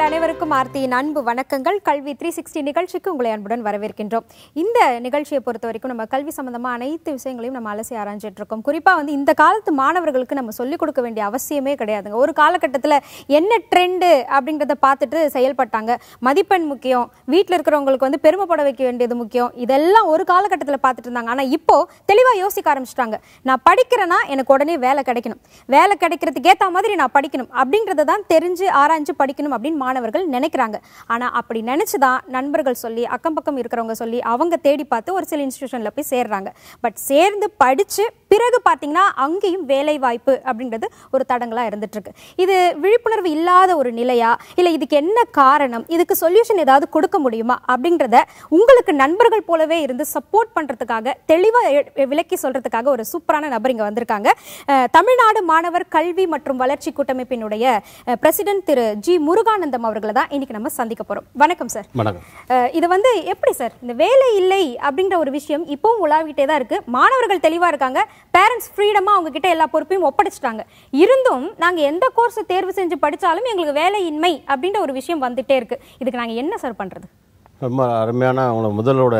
நேயர்கள் அனைவருக்கும் ஆர்த்தியின் அன்பு வணக்கங்கள் கல்வி த்ரீ சிக்ஸ்டி நிகழ்ச்சிக்கு உங்களை அன்புடன் வரவேற்கின்றோம் இந்த நிகழ்ச்சியை பொறுத்த வரைக்கும் நம்ம கல்வி சம்பந்தமா அனைத்து விஷயங்களையும் நம்ம அலசி ஆராய்ஞ்சிட்டு இருக்கோம் குறிப்பா வந்து இந்த காலத்து மாணவர்களுக்கு நம்ம சொல்லிக் கொடுக்க வேண்டிய அவசியமே கிடையாதுங்க ஒரு காலகட்டத்தில் என்ன ட்ரெண்டு அப்படிங்கிறத பார்த்துட்டு செயல்பட்டாங்க மதிப்பெண் முக்கியம் வீட்டில் இருக்கிறவங்களுக்கு வந்து பெருமைப்பட வைக்க வேண்டியது முக்கியம் இதெல்லாம் ஒரு காலகட்டத்தில் பார்த்துட்டு இருந்தாங்க ஆனா இப்போ தெளிவா யோசிக்க ஆரம்பிச்சிட்டாங்க நான் படிக்கிறேன்னா எனக்கு உடனே வேலை கிடைக்கணும் வேலை கிடைக்கிறதுக்கு ஏத்த மாதிரி நான் படிக்கணும் அப்படின்றத தான் தெரிஞ்சு ஆராய்ஞ்சு படிக்கணும் அப்படின்னு மாணவர்கள் நினைக்கிறாங்க ஆனா அப்படி நினைச்சுதான் நண்பர்கள் சொல்லி அக்கம் பக்கம் இருக்கிறவங்க சொல்லி அவங்க தேடி பார்த்து ஒரு சில இன்ஸ்டிடியூஷன்ல போய் சேர்றாங்க பட் சேர்ந்து படிச்சு பிறகு பார்த்தீங்கன்னா அங்கேயும் வேலை வாய்ப்பு அப்படின்றது ஒரு தடங்களா இருந்துட்டு இருக்கு இது விழிப்புணர்வு இல்லாத ஒரு நிலையா இல்ல இதுக்கு என்ன காரணம் இதுக்கு சொல்யூஷன் ஏதாவது கொடுக்க முடியுமா அப்படின்றத உங்களுக்கு நண்பர்கள் போலவே இருந்து சப்போர்ட் பண்றதுக்காக தெளிவா எ- விளக்கி சொல்றதுக்காக ஒரு சூப்பரான நபர் இங்க வந்திருக்காங்க அஹ், தமிழ்நாடு மாணவர் கல்வி மற்றும் வளர்ச்சி கூட்டமைப்பினுடைய பிரசிடென்ட் திரு ஜி முருகானந்தம் அவர்களை தான் இன்னைக்கு நம்ம சந்திக்க போறோம் வணக்கம் சார் வணக்கம் அஹ், இது வந்து எப்படி சார் இந்த வேலை இல்லை அப்படின்ற ஒரு விஷயம் இப்பவும் உலாவிட்டே தான் இருக்கு மாணவர்கள் தெளிவா இருக்காங்க பேரண்ட்ஸ் ஃப்ரீடமா அவங்க கிட்ட எல்லா பொறுப்பையும் ஒப்படைச்சிட்டாங்க இருந்தும் நாங்க எந்த கோர்ஸ் தேர்வு செஞ்சு படிச்சாலும் எங்களுக்கு வேலையின்மை அப்படின்ற ஒரு விஷயம் வந்துட்டே இருக்கு இதுக்கு நாங்க என்ன சார் பண்றது ரொம்ப அருமையான உங்களை முதலோட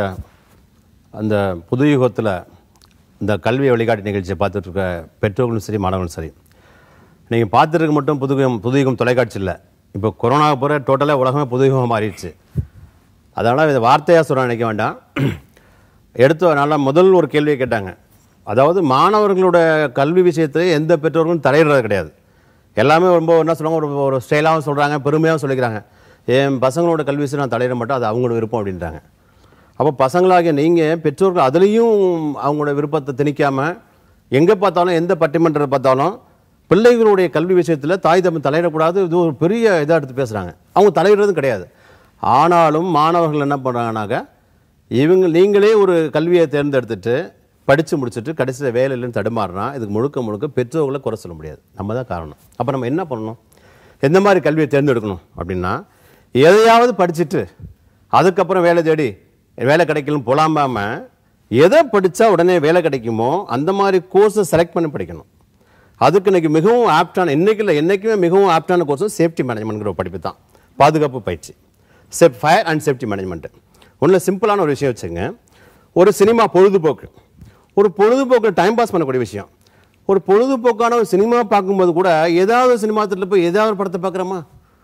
அந்த புது யுகத்தில் இந்த கல்வி வழிகாட்டி நிகழ்ச்சியை பார்த்துட்டு இருக்க பெற்றோர்களும் சரி மாணவர்களும் சரி நீங்கள் பார்த்துருக்க மட்டும் புதுயுகம் புதுயுகம் தொலைக்காட்சி இல்லை இப்போ கொரோனா பிற டோட்டலாக உலகமே புதுயுகமாக மாறிடுச்சு அதனால் இதை வார்த்தையாக சொல்ல நினைக்க வேண்டாம் எடுத்து அதனால் முதல் ஒரு கேள்வியை கேட்டாங்க அதாவது மாணவர்களோட கல்வி விஷயத்தில் எந்த பெற்றோர்களும் தலையிடுறது கிடையாது எல்லாமே ரொம்ப என்ன சொல்லுவாங்க ஒரு ஒரு ஸ்டைலாகவும் சொல்கிறாங்க பெருமையாகவும் சொல்லிக்கிறாங்க என் பசங்களோட கல்வி விஷயம் நான் தலையிட மாட்டேன் அது அவங்களோட விருப்பம் அப்படின்றாங்க அப்போ பசங்களாகிய நீங்கள் பெற்றோர்கள் அதுலேயும் அவங்களோட விருப்பத்தை திணிக்காமல் எங்கே பார்த்தாலும் எந்த பட்டிமன்றத்தை பார்த்தாலும் பிள்ளைகளுடைய கல்வி விஷயத்தில் தாய் தம்பி தலையிடக்கூடாது இது ஒரு பெரிய இதாக எடுத்து பேசுகிறாங்க அவங்க தலையிடுறதும் கிடையாது ஆனாலும் மாணவர்கள் என்ன பண்ணுறாங்கனாக்க இவங்க நீங்களே ஒரு கல்வியை தேர்ந்தெடுத்துட்டு படித்து முடிச்சுட்டு கடைசியில் வேலை இல்லைன்னு தடுமாறினா இதுக்கு முழுக்க முழுக்க பெற்றோர்களை குறை சொல்ல முடியாது நம்ம தான் காரணம் அப்போ நம்ம என்ன பண்ணணும் எந்த மாதிரி கல்வியை தேர்ந்தெடுக்கணும் அப்படின்னா எதையாவது படிச்சுட்டு அதுக்கப்புறம் வேலை தேடி வேலை கிடைக்கலும் புலாம்பாம எதை படித்தா உடனே வேலை கிடைக்குமோ அந்த மாதிரி கோர்ஸை செலக்ட் பண்ணி படிக்கணும் அதுக்கு இன்னைக்கு மிகவும் ஆப்டான இன்னைக்கு இல்லை என்றைக்குமே மிகவும் ஆப்டான கோர்ஸும் சேஃப்டி மேனேஜ்மெண்ட்ங்கிற ஒரு படிப்பு தான் பாதுகாப்பு பயிற்சி செப் ஃபயர் அண்ட் சேஃப்டி மேனேஜ்மெண்ட் ஒன்றில் சிம்பிளான ஒரு விஷயம் வச்சுங்க ஒரு சினிமா பொழுதுபோக்கு ஒரு பொழுதுபோக்கு டைம் பாஸ் பண்ணக்கூடிய விஷயம் ஒரு பொழுதுபோக்கான ஒரு சினிமா பார்க்கும்போது கூட ஏதாவது சினிமா தேட்டரில் போய் ஏதாவது ஒரு படத்தை பார்க்குறோமா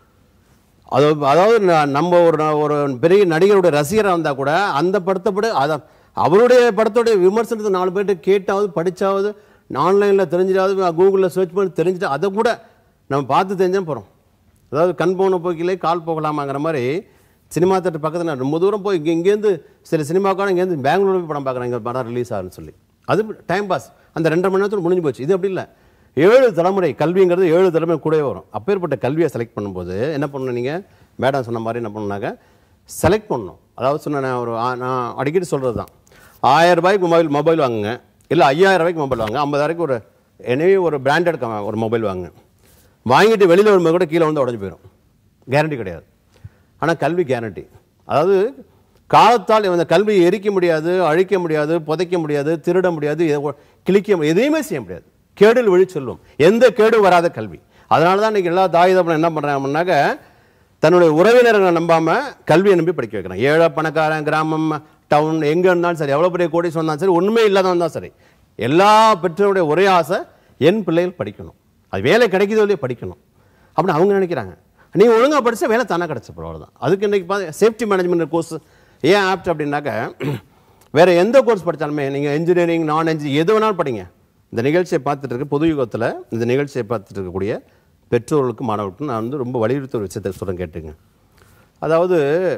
அதாவது அதாவது ந- நம்ம ஒரு ந- ஒரு பெரிய நடிகருடைய ரசிகராக இருந்தால் கூட அந்த படத்தை பட அதான் அவருடைய படத்துடைய விமர்சனத்தை நாலு பேர்கிட்ட கேட்டாவது படிச்சாவது ஆன்லைனில் தெரிஞ்சிட்டாவது கூகுளில் சர்ச் பண்ணி தெரிஞ்சுட்டு அதை கூட நம்ம பார்த்து தெரிஞ்சா போகிறோம் அதாவது கண் போன போக்கிலே கால் போகலாமாங்கிற மாதிரி சினிமா தேட்டர் பக்கத்தில் நான் ரொம்ப தூரம் போய் இங்கே இங்கேருந்து சில சினிமாக்கான இங்கேருந்து பெங்களூர் போய் படம் பார்க்குறேன் இங்கே படம் ரிலீஸ் ஆகுன்னு சொல்லி அது டைம் பாஸ் அந்த ரெண்டரை மணி நேரத்தில் முடிஞ்சு போச்சு இது அப்படி இல்லை ஏழு தலைமுறை கல்விங்கிறது ஏழு தலைமுறை கூடவே வரும் அப்பேற்பட்ட கல்வியை செலக்ட் பண்ணும்போது என்ன பண்ணணும் நீங்கள் மேடம் சொன்ன மாதிரி என்ன பண்ணணுனாக்க செலக்ட் பண்ணணும் அதாவது சொன்ன நான் ஒரு ஆ- நான் அடிக்கடி சொல்கிறது தான் ஆயிரம் ரூபாய்க்கு மொபைல் மொபைல் வாங்குங்க இல்லை ஐயாயிரம் ரூபாய்க்கு மொபைல் வாங்க ஐம்பதாயிரக்கு ஒரு எனவே ஒரு பிராண்டட் ஒரு மொபைல் வாங்குங்க வாங்கிட்டு வெளியில் வரும்போது கூட கீழே வந்து உடஞ்சி போயிடும் கேரண்டி கிடையாது ஆனால் கல்வி கேரண்டி அதாவது காலத்தால் இந்த கல்வியை எரிக்க முடியாது அழிக்க முடியாது புதைக்க முடியாது திருட முடியாது எ- கிழிக்க முடியாது எதையுமே செய்ய முடியாது கேடில் வழி சொல்லும் எந்த கேடும் வராத கல்வி அதனால தான் இன்னைக்கு எல்லா தாய் தப்பனும் என்ன பண்ணுறாங்க அப்படின்னாக்க தன்னுடைய உறவினர்களை நம்பாம கல்வியை நம்பி படிக்க வைக்கிறான் ஏழை பணக்காரன் கிராமம் டவுன் எங்கே இருந்தாலும் சரி எவ்வளோ பெரிய கோடி சொன்னாலும் சரி ஒன்றுமே இல்லாதவன் தான் சரி எல்லா பெற்றோருடைய ஒரே ஆசை என் பிள்ளைகள் படிக்கணும் அது வேலை கிடைக்குதோ இல்லையோ படிக்கணும் அப்படின்னு அவங்க நினைக்கிறாங்க நீ ஒழுங்கா படிச்சா வேலை தானே கிடச்ச அவ்வளோதான் அதுக்கு இன்னைக்கு சேஃப்டி மேனேஜ்மெண்ட் கோர்ஸ் ஏன் ஆப்ட் அப்படின்னாக்க வேற எந்த கோர்ஸ் படித்தாலுமே நீங்கள் இன்ஜினியரிங் நான் இன்ஜினியரிங் எது வேணாலும் படிங்க இந்த நிகழ்ச்சியை பார்த்துட்டு இருக்க பொது யுகத்தில் இந்த நிகழ்ச்சியை பார்த்துட்டு இருக்கக்கூடிய பெற்றோர்களுக்கு மாணவர்களுக்கும் நான் வந்து ரொம்ப வலியுறுத்த ஒரு விஷயத்தை சொல்கிறேன் கேட்டுங்க அதாவது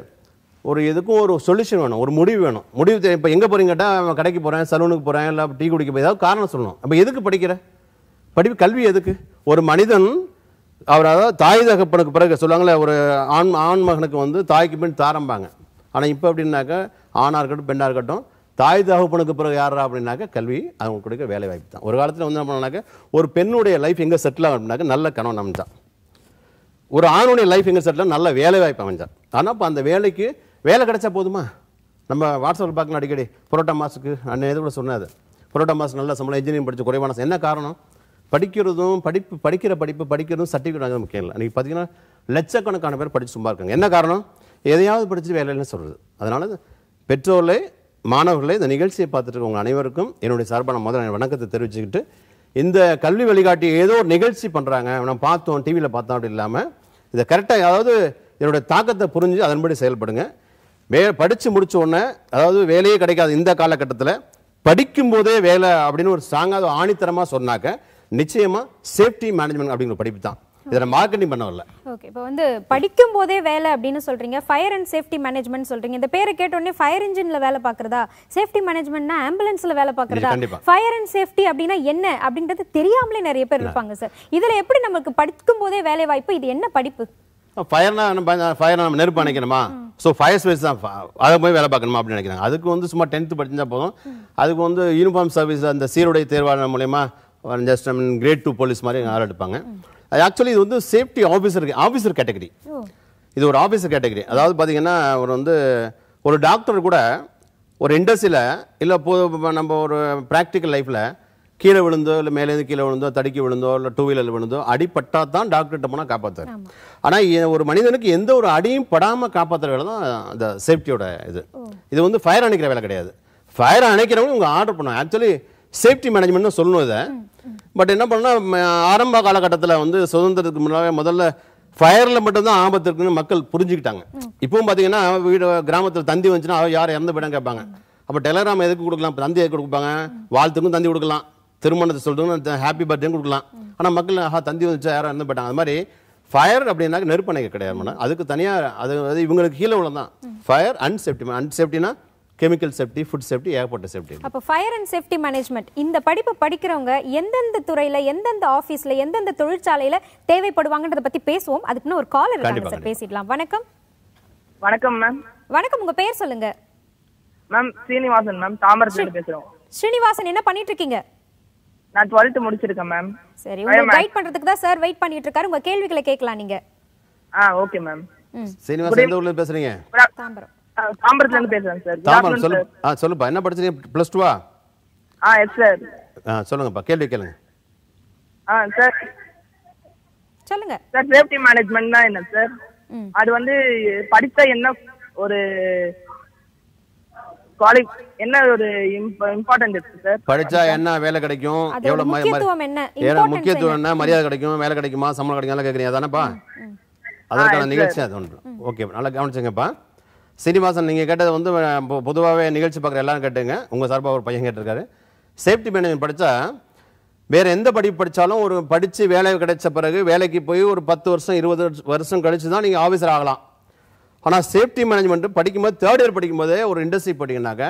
ஒரு எதுக்கும் ஒரு சொல்யூஷன் வேணும் ஒரு முடிவு வேணும் முடிவு இப்போ எங்கே போகிறீங்க கேட்டால் கடைக்கு போகிறேன் சலூனுக்கு போகிறேன் இல்லை டீ குடிக்க போய் ஏதாவது காரணம் சொல்லணும் அப்போ எதுக்கு படிக்கிற படிப்பு கல்வி எதுக்கு ஒரு மனிதன் அவர் அதாவது தாய் தகப்பனுக்கு பிறகு சொல்லுவாங்களே ஒரு ஆண் ஆண் மகனுக்கு வந்து தாய்க்கு பின் தாரம்பாங்க ஆனால் இப்போ அப்படின்னாக்கா ஆணாக இருக்கட்டும் பெண்ணாக இருக்கட்டும் தாய் தகப்பனுக்கு பிறகு யாரா அப்படின்னாக்கா கல்வி அவங்க கொடுக்க வேலை வாய்ப்பு தான் ஒரு காலத்தில் வந்து என்ன பண்ணாக்க ஒரு பெண்ணுடைய லைஃப் எங்கே செட்டில் ஆகும் அப்படின்னாக்கா நல்ல கணவன் அமைஞ்சான் ஒரு ஆணுடைய லைஃப் எங்கே செட்டில் நல்ல வேலை வாய்ப்பு அமைஞ்சான் ஆனால் இப்போ அந்த வேலைக்கு வேலை கிடைச்சா போதுமா நம்ம வாட்ஸ்அப்பில் பார்க்கலாம் அடிக்கடி புரோட்டா மாசுக்கு அண்ணன் இது கூட சொன்னாது புரோட்டா மாசு நல்ல சம்பளம் இன்ஜினியரிங் படிச்சு குறைவான சம்பளம். என்ன காரணம் படிக்கிறதும் படிப்பு படிக்கிற படிப்பு படிக்கிறதும் சர்டிஃபிகேட் வாங்குறது முக்கியம் இல்லை நீங்கள் பார்த்தீங்கன்னா லட்சக்கணக்கான பேர் படிச்சு சும்மா இருக்காங்க என்ன காரணம் எதையாவது படிச்சு வேலைன்னு சொல்றது அதனால பெற்றோர்களே மாணவர்களே இந்த நிகழ்ச்சியை பார்த்துட்டு இருக்க உங்க அனைவருக்கும் என்னுடைய சார்பான முதல்ல வணக்கத்தை தெரிவிச்சுக்கிட்டு இந்த கல்வி வழிகாட்டி ஏதோ ஒரு நிகழ்ச்சி பண்றாங்க நம்ம பார்த்தோம் டிவியில் பார்த்தோம் அப்படி இல்லாம இதை கரெக்டாக அதாவது என்னுடைய தாக்கத்தை புரிஞ்சு அதன்படி செயல்படுங்க வே படிச்சு முடிச்ச உடனே அதாவது வேலையே கிடைக்காத இந்த காலகட்டத்தில் படிக்கும் போதே வேலை அப்படின்னு ஒரு ஸ்ட்ராங்காக ஆணித்தரமா சொன்னாக்க நிச்சயமா சேஃப்டி மேனேஜ்மெண்ட் அப்படிங்கிற படிப்பு தான் இதை மார்க்கெட்டிங் பண்ண வரல ஓகே இப்போ வந்து படிக்கும் போதே வேலை அப்படின்னு சொல்றீங்க ஃபயர் அண்ட் சேஃப்டி மேனேஜ்மெண்ட் சொல்றீங்க இந்த பேரை கேட்ட உடனே ஃபயர் இன்ஜின்ல வேலை பார்க்கறதா சேஃப்டி மேனேஜ்மெண்ட்னா ஆம்புலன்ஸ்ல வேலை பார்க்கறதா கண்டிப்பா. ஃபயர் அண்ட் சேஃப்டி அப்படின்னா என்ன அப்படின்றது தெரியாமலே நிறைய பேர் இருப்பாங்க சார் இதுல எப்படி நமக்கு படிக்கும் போதே வேலை வாய்ப்பு இது என்ன படிப்பு ஃபயர்னா நம்ம ஃபயர் நம்ம நெருப்பு அணைக்கணுமா ஸோ ஃபயர் ஸ்பேஸ் தான் ஃப- அதை போய் வேலை பார்க்கணுமா அப்படின்னு நினைக்கிறாங்க அதுக்கு வந்து சும்மா டென்த்து படிச்சா போதும் அதுக்கு வந்து யூனிஃபார்ம் சர்வீஸ் அந்த சீருடை தேர்வாளர் மூலயமா ஜஸ்ட் கிரேட் டூ போலீஸ் மாதிரி ஆள் எடுப்பாங்க அது ஆக்சுவலி இது வந்து சேஃப்டி ஆஃபீஸர் ஆஃபீஸர் கேட்டகரி இது ஒரு ஆஃபீஸர் கேட்டகரி அதாவது பார்த்தீங்கன்னா ஒரு வந்து ஒரு டாக்டர் கூட ஒரு இண்டஸ்ட்ரியில் இல்லை இப்போ நம்ம ஒரு ப்ராக்டிக்கல் லைஃப்பில் கீழே விழுந்தோ இல்லை மேலேருந்து கீழே விழுந்தோ தடுக்கி விழுந்தோ இல்லை டூ வீலரில் விழுந்தோ அடிப்பட்டா தான் டாக்டர்கிட்ட போனால் காப்பாற்றுறாரு ஆனால் ஒரு மனிதனுக்கு எந்த ஒரு அடியும் படாமல் காப்பாற்றுற வேலை தான் அந்த சேஃப்டியோட இது இது வந்து ஃபயர் அணைக்கிற வேலை கிடையாது ஃபயர் அணைக்கிறவங்க உங்க ஆர்டர் பண்ணுவாங்க ஆக்சுவலி சேஃப்டி மேனேஜ்மெண்ட் சொல்லணும் இதை பட் என்ன பண்ணா ம- ஆரம்ப காலகட்டத்தில் வந்து சுதந்திரத்துக்கு முன்னாலே முதல்ல ஃபயரில் மட்டும்தான் ஆபத்து இருக்குன்னு மக்கள் புரிஞ்சுக்கிட்டாங்க இப்பவும் பார்த்தீங்கன்னா வீடு கிராமத்தில் தந்தி வந்துச்சுன்னா அவ யார் இறந்து போயிடம் கேட்பாங்க அப்போ டெலகிராம் எதுக்கு கொடுக்கலாம் இப்ப தந்தி எதுக்கு கொடுப்பாங்க வாழ்த்துக்கும் தந்தி கொடுக்கலாம் திருமணத்தை சொல்லிட்டு ஹாப்பி பர்த்டேன்னு கொடுக்கலாம் ஆனால் மக்கள் ஆஹா தந்தி வந்துச்சா யாரும் இறந்து போயிட்டாங்க அது மாதிரி ஃபயர் அப்படின்னாக்க நெருப்பு அணைக்க கிடையாது மேடம் அதுக்கு தனியாக அது அது இவங்களுக்கு கீழே உள்ளதான் ஃபயர் அண்ட் சேஃப்டி அண்ட் சேஃப்டினா கெமிக்கல் சேஃப்டி ஃபுட் சேஃப்டி ஏகப்பட்ட சேஃப்டி அப்போ ஃபயர் அண்ட் சேஃப்டி மேனேஜ்மெண்ட் இந்த படிப்பு படிக்கிறவங்க எந்தெந்த துறையில எந்தெந்த ஆபீஸ்ல எந்தெந்த தொழிற்சாலையில தேவைப்படுவாங்கன்றத பத்தி பேசுவோம் அதுக்குன்னு ஒரு காலர் இருக்காங்க கண்டிப்பா, சார் பேசிடலாம் வணக்கம் வணக்கம் மேம் வணக்கம் உங்க பேர் சொல்லுங்க மேம் சீனிவாசன் மேம் தாமரத்துல பேசுறோம் ஸ்ரீனிவாசன் என்ன பண்ணிட்டு இருக்கீங்க நான் டுவெல்த் முடிச்சிருக்கேன் மேம் சரி உங்களுக்கு கைட் பண்றதுக்கு தான் சார் வெயிட் பண்ணிட்டு இருக்காரு உங்க கேள்விகளை கேட்கலாம் நீங்க ஆ ஓகே மேம் ம் சீனிவாசன் எந்த ஊர்ல பேசுறீங்க தாம்பரம் தாம்பரத்துல இருந்து பேசுறேன் சார் தாமரம் சொல்லு ஆ சொல்லுப்பா என்ன படிச்சீங்க ப்ளஸ் டூவா ஆ எஸ் சார் ஆ சொல்லுங்கப்பா கேள்வி கேளுங்க ஆ சார் சொல்லுங்க சார் சேஃப்டி மேனேஜ்மெண்ட்னா என்ன சார் ம். அது வந்து படிச்சா என்ன ஒரு குவாலி என்ன ஒரு இம்பார்ட்டன்ட் இருக்கு சார் படிச்சா என்ன வேலை கிடைக்கும் அதோட எவ்வளவு ம- ம- முக்கியத்துவம் என்ன? ஏன்னா Importance முக்கியத்துவம் என்ன மரியாதை கிடைக்கும் வேலை கிடைக்குமா சம்பளம் கிடைக்கும் கேட்குறீங்க அதானப்பா அதற்கான நிகழ்ச்சி அது ஒன்று ஓகே நல்லா கவனிச்சுங்கப்பா சீனிவாசன் நீங்கள் கேட்டது வந்து பொ- பொதுவாகவே நிகழ்ச்சி பார்க்குற எல்லாரும் கேட்டுங்க உங்கள் சார்பாக ஒரு பையன் கேட்டிருக்காரு சேஃப்டி மேனேஜ்மெண்ட் படித்தா வேற எந்த படிப்பு படித்தாலும் ஒரு படித்து வேலை கிடைச்ச பிறகு வேலைக்கு போய் ஒரு பத்து வருஷம் இருபது வருஷ- வருஷம் கழிச்சு தான் நீங்கள் ஆஃபீஸர் ஆகலாம் ஆனால் சேஃப்டி மேனேஜ்மெண்ட் படிக்கும்போது தேர்ட் இயர் படிக்கும்போதே ஒரு இண்டஸ்ட்ரி படிக்கனாக்க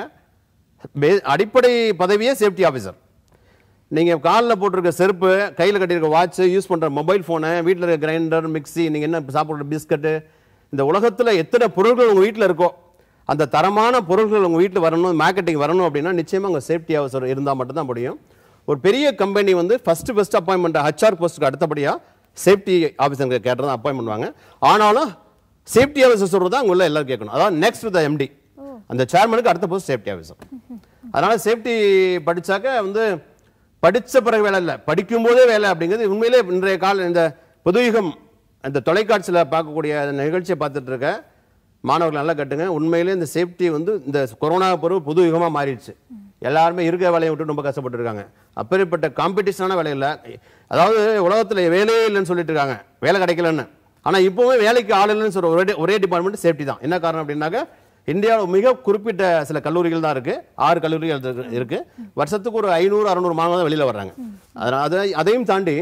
பே- அடிப்படை பதவியே சேஃப்டி ஆஃபீஸர் நீங்கள் காலில் போட்டிருக்க செருப்பு கையில் கட்டியிருக்க வாட்ச் யூஸ் பண்ணுற மொபைல் ஃபோனு வீட்டில் இருக்க கிரைண்டர் மிக்ஸி நீங்கள் என்ன சாப்பிட்ற பிஸ்கட்டு இந்த உலகத்தில் எத்தனை பொருட்கள் உங்கள் வீட்டில் இருக்கோ அந்த தரமான பொருட்கள் உங்கள் வீட்டில் வரணும் மார்க்கெட்டிங் வரணும் அப்படின்னா நிச்சயமாக உங்கள் சேஃப்டி ஆஃபீஸர் இருந்தால் மட்டும்தான் முடியும் ஒரு பெரிய கம்பெனி வந்து ஃபஸ்ட்டு ஃபஸ்ட் அப்பாயின்மெண்ட் ஹச்ஆர் போஸ்ட்டுக்கு அடுத்தபடியாக சேஃப்டி ஆஃபீஸருக்கு கேட்டு தான் அப்பாயின் பண்ணுவாங்க ஆனாலும் சேஃப்டி ஆஃபீஸர் சொல்கிறது தான் உள்ள எல்லாரும் கேட்கணும் அதாவது நெக்ஸ்ட் த எம்டி அந்த சேர்மனுக்கு அடுத்த போஸ்ட் சேஃப்டி ஆஃபீஸர் அதனால சேஃப்டி படிச்சாக்க வந்து படிச்ச பிறகு வேலை இல்லை படிக்கும் போதே வேலை அப்படிங்கிறது உண்மையிலே இன்றைய கால இந்த புதுயுகம் இந்த தொலைக்காட்சியில் பார்க்கக்கூடிய அந்த நிகழ்ச்சியை பார்த்துட்டு இருக்க மாணவர்கள் நல்லா கட்டுங்க உண்மையிலே இந்த சேஃப்டி வந்து இந்த கொரோனா பிறகு புது யுகமாக மாறிடுச்சு எல்லாருமே இருக்க வேலையை விட்டு ரொம்ப கஷ்டப்பட்டு இருக்காங்க அப்பேற்பட்ட காம்படிஷனான வேலை இல்லை அதாவது உலகத்தில் வேலையே இல்லைன்னு சொல்லிட்டு இருக்காங்க வேலை கிடைக்கலன்னு ஆனால் இப்போவே வேலைக்கு ஆள் இல்லைன்னு சொல்ற ஒரே ஒரே டிபார்ட்மெண்ட் சேஃப்டி தான் என்ன காரணம் அப்படின்னாக்க இந்தியாவில் மிக குறிப்பிட்ட சில கல்லூரிகள் தான் இருக்கு ஆறு கல்லூரிகள் இருக்கு- இருக்கு வருஷத்துக்கு ஒரு ஐநூறு அறநூறு மாணவர்கள் தான் வெளியில வர்றாங்க அதனால் அதை அதையும் தாண்டி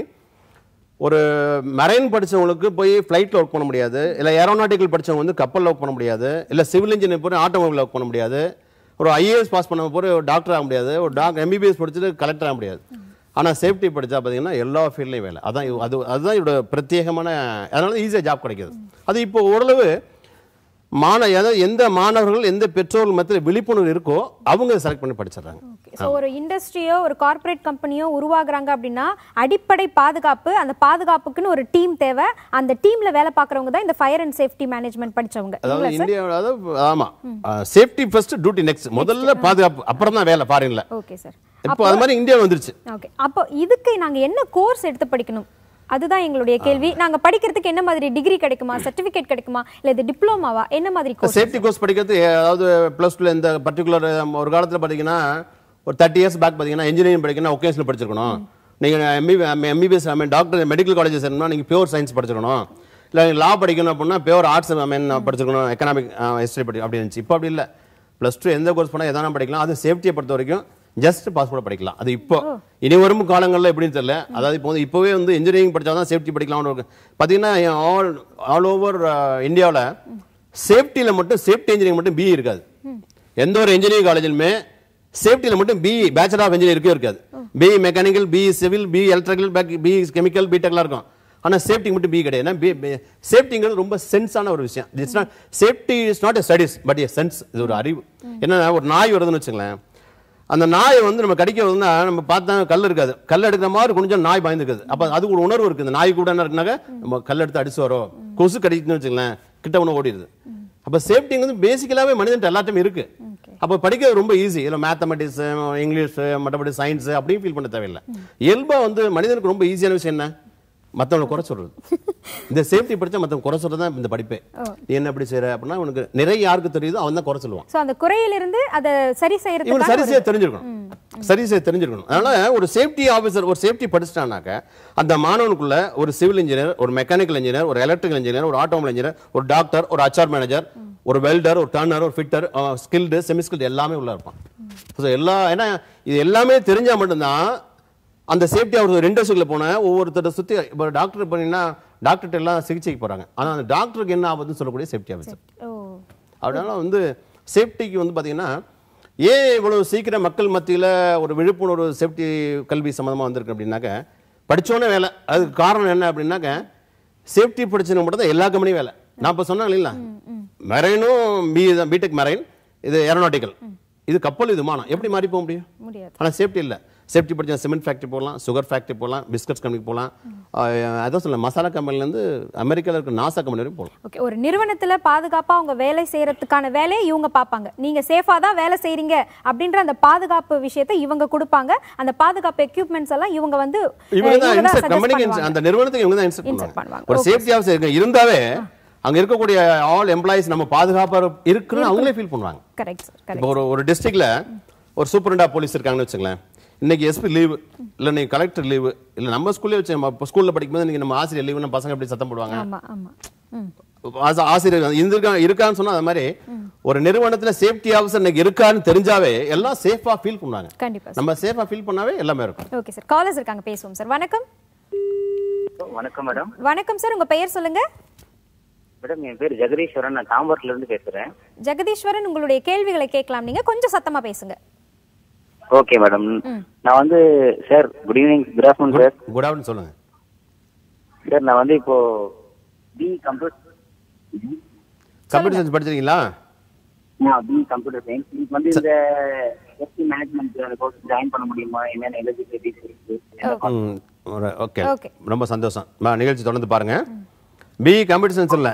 ஒரு மரைன் படிச்சவங்களுக்கு போய் ஃப்ளைட்டில் ஒர்க் பண்ண முடியாது இல்லை ஏரோநாட்டிக்கல் படிச்சவங்க வந்து கப்பலில் ஒர்க் பண்ண முடியாது இல்லை சிவில் இன்ஜினியர் போய் ஆட்டோமொபைல் ஒர்க் பண்ண முடியாது ஒரு ஐஏஎஸ் பாஸ் பண்ண போய் ஒரு டாக்டர் ஆக முடியாது ஒரு டாக்டர் எம்பிபிஎஸ் படிச்சுட்டு கலெக்டர் ஆக முடியாது ஆனால் சேஃப்டி படிச்சா பார்த்தீங்கன்னா எல்லா ஃபீல்ட்லையும் வேலை அதான் இவ- அது அதுதான் இதோட பிரத்யேகமான அதனால ஈஸியாக ஜாப் கிடைக்குது அது இப்போ ஓரளவு மாண அதாவது எந்த மாணவர்கள் எந்த பெற்றோர்கள் மத்தியில் விழிப்புணர்வு இருக்கோ அவங்க செலக்ட் பண்ணி படிச்சிடுறாங்க ஸோ ஒரு இண்டஸ்ட்ரியோ ஒரு கார்ப்பரேட் கம்பெனியோ உருவாகுறாங்க அப்படின்னா அடிப்படை பாதுகாப்பு அந்த பாதுகாப்புக்குன்னு ஒரு டீம் தேவை அந்த டீம்ல வேலை பார்க்கறவங்க தான் இந்த ஃபயர் அண்ட் சேஃப்டி மேனேஜ்மெண்ட் படிச்சவங்க அதாவது இல்லைங்களா சார் இந்தியா அதாவது ஆமா சேஃப்டி ஃபர்ஸ்ட் டியூட்டி நெக்ஸ்ட் முதல்ல பாதுகாப்பு அப்புறம் தான் வேலை ஃபாரின்ல ஓகே சார் இப்போ அது மாதிரி இந்தியா வந்துருச்சு ஓகே அப்போ இதுக்கு நாங்க என்ன கோர்ஸ் எடுத்து படிக்கணும் அதுதான் எங்களுடைய கேள்வி நாங்க படிக்கிறதுக்கு என்ன மாதிரி டிகிரி கிடைக்குமா சர்டிபிகேட் கிடைக்குமா இல்ல இது டிப்ளோமாவா என்ன மாதிரி கோர்ஸ் சேஃப்டி கோர்ஸ் படிக்கிறது அதாவது ப்ளஸ் டூல இந்த பர்டிகுலர் ஒரு காலத்தில் பார்த்தீங்கன்னா ஒரு தேர்ட்டி இயர்ஸ் பேக் பார்த்தீங்கன்னா இன்ஜினியரிங் படிக்கணும் ஒகேஷனில் படிச்சிருக்கணும் நீங்கள் MB MBBS I mean doctor medical colleges இருக்கணும் நீங்கள் பியூர் சயின்ஸ் படிச்சிருக்கணும் இல்லை லா படிக்கணும் அப்படின்னா பியூர் ஆர்ட்ஸ் ஐ மீன் படிச்சிருக்கணும் எக்கனாமிக் ஹிஸ்ட்ரி படி அப்படி இருந்துச்சு இப்போ அப்படி இல்லை ப்ளஸ் டூ எந்த கோர்ஸ் பண்ணால் எதனா படிக்கலாம் அது சேஃப்டியை பொறுத்த வரைக்கும் ஜஸ்ட் பாஸ்போர்ட் படிக்கலாம் அது இப்போ இனி வரும் காலங்களில் எப்படின்னு தெரியல அதாவது இப்போ வந்து இப்போவே வந்து இன்ஜினியரிங் படிச்சா தான் சேஃப்டி படிக்கலாம்னு இருக்கு பார்த்தீங்கன்னா ஆல் ஆல் ஓவர் இந்தியாவில் சேஃப்டியில் மட்டும் சேஃப்டி இன்ஜினியரிங் மட்டும் பிஇ இருக்காது எந்த ஒரு இன்ஜினியரிங் காலேஜிலுமே சேஃப்டியில் மட்டும் பிஇ பேச்சுலர் ஆஃப் இன்ஜினியரிங்கே இருக்காது BE mechanical BE civil BE electrical BE chemical பிடெக்லாம் இருக்கும் ஆனால் சேஃப்டி மட்டும் பி கிடையாது ஏன்னா சேஃப்டிங்கிறது ரொம்ப சென்ஸான ஒரு விஷயம் it's not safety is not a studies but a sense இது ஒரு அறிவு என்னன்னா ஒரு நாய் வருதுன்னு வச்சுங்களேன் அந்த நாயை வந்து நம்ம கடிக்க வருதுன்னா நம்ம பார்த்தா கல் இருக்காது கல் எடுக்கிற மாதிரி கொஞ்சம் நாய் பயந்துக்குது அப்போ அது ஒரு உணர்வு இருக்குது இந்த நாய் கூட என்ன இருக்குனாக்க நம்ம கல் எடுத்து அடிச்சு வரோம் கொசு கடிக்குன்னு வச்சுங்களேன் கிட்ட ஒன்று ஓடிடுது அப்போ சேஃப்டிங் வந்து பேசிக்கலாகவே மனிதன் எல்லாத்தையும் இருக்கு அப்போ படிக்கிறது ரொம்ப ஈஸி இல்லை மேத்தமெட்டிக்ஸ் இங்கிலீஷ் மற்றபடி சயின்ஸ் அப்படியும் ஃபீல் பண்ண தேவையில்லை இயல்பா வந்து மனிதனுக்கு ரொம்ப ஈஸியான விஷயம் என்ன மற்றவங்களை குறை சொல்றது இந்த சேஃப்டி படிச்சா மற்றவங்க குறை சொல்றது தான் இந்த படிப்பே நீ என்ன இப்படி செய்யற அப்படின்னா உனக்கு நிறைய யாருக்கு தெரியுதோ அவன் தான் குறை சொல்லுவான் சோ அந்த குறையிலிருந்து அதை சரி இவன் சரி செய்யறதுக்கான செய்ய தெரிஞ்சிருக்கணும் சரி செய்ய தெரிஞ்சிருக்கணும் அதனால ஒரு சேஃப்டி ஆபீசர் ஒரு சேஃப்டி படிச்சிட்டானாக்க அந்த மாணவனுக்குள்ள ஒரு சிவில் இன்ஜினியர் ஒரு மெக்கானிக்கல் இன்ஜினியர் ஒரு எலக்ட்ரிக்கல் இன்ஜினியர் ஒரு ஆட்டோமொபைல் இன்ஜினியர் ஒரு டாக்டர் ஒரு ஹச்ஆர் மேனேஜர் ஒரு வெல்டர் ஒரு டர்னர் ஒரு ஃபிட்டர் ஸ்கில்டு செமி ஸ்கில்டு எல்லாமே உள்ள இருப்பான் ஸோ எல்லா ஏன்னா இது எல்லாமே தெரிஞ்சா மட்டும்தான் அந்த சேஃப்டி அவர் ரெண்டு வருஷத்துல போன ஒவ்வொருத்தரை சுத்தி இப்போ டாக்டர் பண்ணீங்கன்னா டாக்டர்கிட்ட எல்லாம் சிகிச்சைக்கு போறாங்க ஆனா அந்த டாக்டருக்கு என்ன ஆபத்துன்னு சொல்லக்கூடிய சேஃப்டி ஆஃபீஸர் ஓ அதனால வந்து சேஃப்டிக்கு வந்து பார்த்தீங்கன்னா ஏன் இவ்வளவு சீக்கிரம் மக்கள் மத்தியில் ஒரு விழிப்புணர்வு சேஃப்டி கல்வி சம்மந்தமாக வந்திருக்கு அப்படின்னாக்க படிச்சோன்னே வேலை அதுக்கு காரணம் என்ன அப்படின்னாக்க சேஃப்டி படிச்சவங்க மட்டும் தான் எல்லா கம்பெனியும் வேலை நான் இப்போ சொன்னேன் இல்லைங்களா மெரைனும் பி பிடெக் மெரைன் இது ஏரோநாட்டிக்கல் இது கப்பல் இது விமானம் எப்படி மாறி போக முடியும் முடியாது ஆனால் சேஃப்டி இல்லை சேஃப்டி படிச்ச சிமெண்ட் ஃபேக்ட்ரி போகலாம் சுகர் ஃபேக்ட்ரி போகலாம் பிஸ்கட்ஸ் கம்பெனிக்கு போகலாம் அதான் சொல்ல மசாலா கம்பெனிலேருந்து அமெரிக்காவில் இருக்க நாசா கம்பெனி வரைக்கும் போகலாம் ஓகே ஒரு நிறுவனத்துல பாதுகாப்பா அவங்க வேலை செய்யறதுக்கான வேலையை இவங்க பார்ப்பாங்க நீங்க சேஃபா தான் வேலை செய்றீங்க அப்படின்ற அந்த பாதுகாப்பு விஷயத்தை இவங்க கொடுப்பாங்க அந்த பாதுகாப்பு எக்யூப்மெண்ட்ஸ் எல்லாம் இவங்க வந்து இவங்க தான் இவங்க தான் இன்ஸ்ட்ரக்ட் suggest கம்பெனிக்கு பண்ணுவாங்க. அந்த நிறுவனத்துக்கு இவங்க தான் Insert இன்ஸ்ட்ரக்ட் பண்ணுவாங்க. பண்ணுவாங்க ஒரு சேஃப்டி ஆஃபீஸர் இருந்தாவே அங்க இருக்கக்கூடிய ஆல் எம்ப்ளாயிஸ் நம்ம பாதுகாப்பா இருக்குன்னு அவங்களே ஃபீல் பண்ணுவாங்க கரெக்ட் சார் கரெக்ட் இப்போ ஒரு ஒரு டிஸ்ட்ரிக்ட்ல ஒரு சூப்பரண்டா போலீஸ் இருக்காங்கன்னு வச்சுங்களேன் இன்னைக்கு எஸ்பி லீவு இல்ல நீங்க கலெக்டர் லீவு இல்ல நம்ம ஸ்கூல்லே வச்சு நம்ம ஸ்கூல்ல படிக்கும்போது இன்னைக்கு நம்ம ஆசிரியர் லீவுன்னு பசங்க எப்படி சத்தம் போடுவாங்க ஆமா ஆமா ம் ஆச- ஆசிரியர் இருந்திருக்கா இருக்கான்னு சொன்னா அது மாதிரி ஒரு நிறுவனத்துல சேஃப்டி ஆஃபீஸர் இன்னைக்கு இருக்கான்னு தெரிஞ்சாவே எல்லாம் சேஃபா ஃபீல் பண்ணுவாங்க கண்டிப்பா நம்ம சேஃபா ஃபீல் பண்ணாவே எல்லாமே இருக்கும் ஓகே சார் காலர்ஸ் இருக்காங்க பேசுவோம் சார் வணக்கம் வணக்கம் மேடம் வணக்கம் சார் உங்க பெயர் சொல்லுங்க மேடம் என் பேர் ஜெகதீஸ்வரன் நான் தாம்பரத்துல இருந்து பேசுறேன் ஜெகதீஸ்வரன் உங்களுடைய கேள்விகளை கேட்கலாம் நீங்க கொஞ்சம் சத்தமா பேசுங்க ஓகே மேடம் நான் வந்து sir good evening good afternoon sir good afternoon சொல்லுங்க சார் நான் வந்து இப்போ பி கம்ப்யூட்டர் கம்ப்யூட்டர் சயின்ஸ் படிச்சிருக்கீங்களா நான் பி கம்ப்யூட்டர் சயின்ஸ் எனக்கு வந்து இந்த சேஃப்டி மேனேஜ்மெண்ட் கோர்ஸ் ஜாயின் பண்ண முடியுமா என்னென்ன எலிஜிபிலிட்டிஸ் இருக்கு ம், ஒரு- ஓகே Okay. ரொம்ப சந்தோஷம் மா, நிகழ்ச்சி தொடர்ந்து பாருங்க பி கம்ப்யூட்டர் சயின்ஸ் இல்லை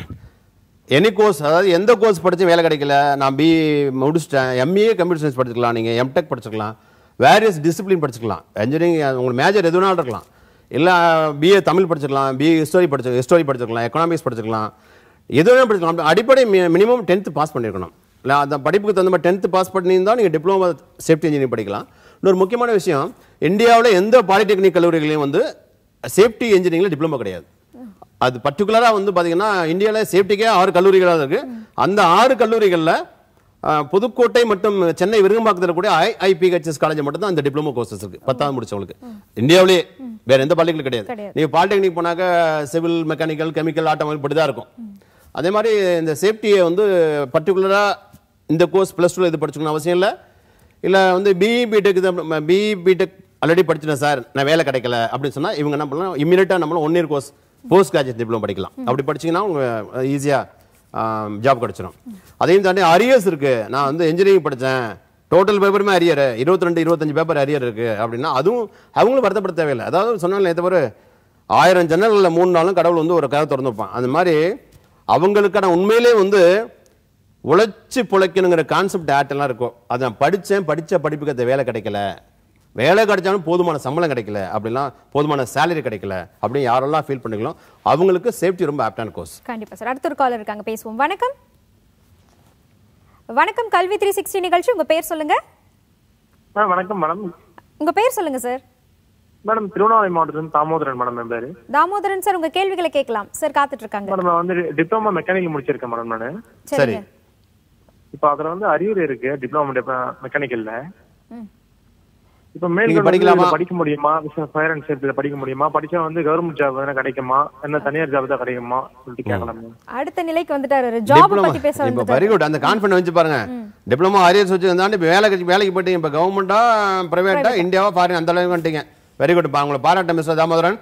எனி கோர்ஸ் அதாவது எந்த கோர்ஸ் படிச்சு வேலை கிடைக்கல நான் பி முடிச்சிட்டேன் எம்ஏ கம்ப்யூட்டர் சயின்ஸ் படிச்சுக்கலாம் நீங்கள் எம்டெக் படிச்சுக்கலாம் வேரியஸ் டிசிப்ளின் படிச்சுக்கலாம் இன்ஜினியரிங் உங்களுக்கு மேஜர் எது வேணாலும் இருக்கலாம் இல்லை பிஏ தமிழ் படிச்சுக்கலாம் பிஏ ஹிஸ்டரி படிச்சு ஹிஸ்டரி படிச்சுக்கலாம் எக்கனாமிக்ஸ் படிச்சுக்கலாம் எது வேணாலும் படிச்சுக்கலாம் அடிப்படை மினிமம் டென்த்து பாஸ் பண்ணியிருக்கணும் இல்லை அந்த படிப்புக்கு தகுந்த மாதிரி டென்த்து பாஸ் பண்ணியிருந்தால் நீங்கள் டிப்ளமோ சேஃப்டி இன்ஜினியரிங் படிக்கலாம் இன்னொரு முக்கியமான விஷயம் இந்தியாவில் எந்த பாலிடெக்னிக் கல்லூரிகளையும் வந்து சேஃப்டி இன்ஜினியரிங்ல டிப்ளமோ கிடையாது அது பர்டிகுலரா வந்து பாத்தீங்கன்னா இந்தியாவில் சேஃப்டிக்கே ஆறு கல்லூரிகளாக இருக்கு அந்த ஆறு கல்லூரிகள்ல அஹ், புதுக்கோட்டை மற்றும் சென்னை விருகம்பாக்கத்தில் கூட ஐஐபிஹெச்எஸ் காலேஜ் மட்டும் தான் அந்த டிப்ளமோ கோர்சஸ் இருக்கு பத்தாவது முடிச்சவங்களுக்கு இந்தியாவிலேயே வேற எந்த பாலிடெக்னிக் கிடையாது கிடையாது. நீங்க பாலிடெக்னிக் போனாக்க சிவில் மெக்கானிக்கல் கெமிக்கல் ஆட்டோமொபைல் இப்படி தான் இருக்கும் அதே மாதிரி இந்த சேஃப்டியை வந்து பர்டிகுலரா இந்த கோர்ஸ் ப்ளஸ் டூவில் இது படிச்சுக்கணும் அவசியம் இல்லை இல்லை வந்து BE BTech BE BTech already படிச்சிட்டேன் சார் நான் வேலை கிடைக்கல அப்படின்னு சொன்னா இவங்க என்ன பண்ணலாம் இம்மீடியட்டாக நம்மளும் one year course post graduate diploma படிக்கலாம் அப்படி படிச்சீங்கன்னா உங்க ஈஸியாக ஜாப் கிடைச்சிடும் அதையும் தாண்டி அரியர்ஸ் இருக்கு நான் வந்து இன்ஜினியரிங் படித்தேன் டோட்டல் பேப்பருமே அரியர் இருபத்தி ரெண்டு இருபத்தஞ்சு பேப்பர் அரியர் இருக்கு அப்படின்னா அதுவும் அவங்களும் வருத்தப்பட தேவையில்லை அதாவது சொன்னாலும் நேற்று ஒரு ஆயிரம் ஜன்னல்ல மூணு நாளும் கடவுள் வந்து ஒரு கதை திறந்து வைப்பான் அந்த மாதிரி அவங்களுக்கான உண்மையிலே வந்து உழைச்சி பிழைக்கணுங்கிற கான்செப்ட் ஆட் எல்லாம் இருக்கும் அதை நான் படித்தேன் படித்த படிப்புக்கு அந்த வேலை கிடைக்கல வேலை கிடைச்சாலும் போதுமான சம்பளம் கிடைக்கல அப்படிலாம் போதுமான சேலரி கிடைக்கல அப்படின்னு யாரெல்லாம் ஃபீல் பண்ணீங்களோ அவங்களுக்கு சேஃப்டி ரொம்ப ஆப்டான கோர்ஸ் கண்டிப்பா சார் அடுத்த ஒரு காலர் இருக்காங்க பேசுவோம் வணக்கம் வணக்கம் கல்வி த்ரீ சிக்ஸ்டி நிகழ்ச்சி உங்க பேர் சொல்லுங்க மேடம் வணக்கம் மேடம் உங்க பேர் சொல்லுங்க சார் மேடம் திருவண்ணாமலை மாவட்டத்துல தாமோதரன் மேடம் என் பேரு தாமோதரன் சார் உங்க கேள்விகளை கேட்கலாம் சார் காத்துட்டு இருக்காங்க மேடம் நான் வந்து டிப்ளமா மெக்கானிக்கல் முடிச்சிருக்கேன் மேடம் நான் சரி சரிங்க இப்போ அதுல வந்து அரியர் இருக்கு டிப்ளமா மெக்கானிக்கல்ல ம். இப்போ நீங்க மேல் படிக்கலாமா? படிக்க முடியுமா ஃபயர் அண்ட் சேஃப்டில படிக்க முடியுமா படிச்சா வந்து கவர்மெண்ட் ஜாப் தானே கிடைக்குமா என்ன தனியார் ஜாப் தான் கிடைக்குமா சொல்லிட்டு கேட்கலாம் மேம் அடுத்த நிலைக்கு வந்துட்டாரு ஜாப் டிப்ளமா பத்தி பேச இப்போ வந்துட்டாரு வெரி குட் அந்த கான்ஃபிடன்ஸ் வச்சு பாருங்க டிப்ளமா அரியர்ஸ் வச்சு இருந்தாண்டு இப்போ வேலைக்கு வேலைக்கு போயிட்டீங்க இப்போ கவர்மெண்டா பிரைவேட்டா இந்தியாவா ஃபாரின் அந்த அளவுக்கு வந்துட்டீங்க வெரி குட் உங்களை பாராட்ட மிஸ்டர் தாமோதரன்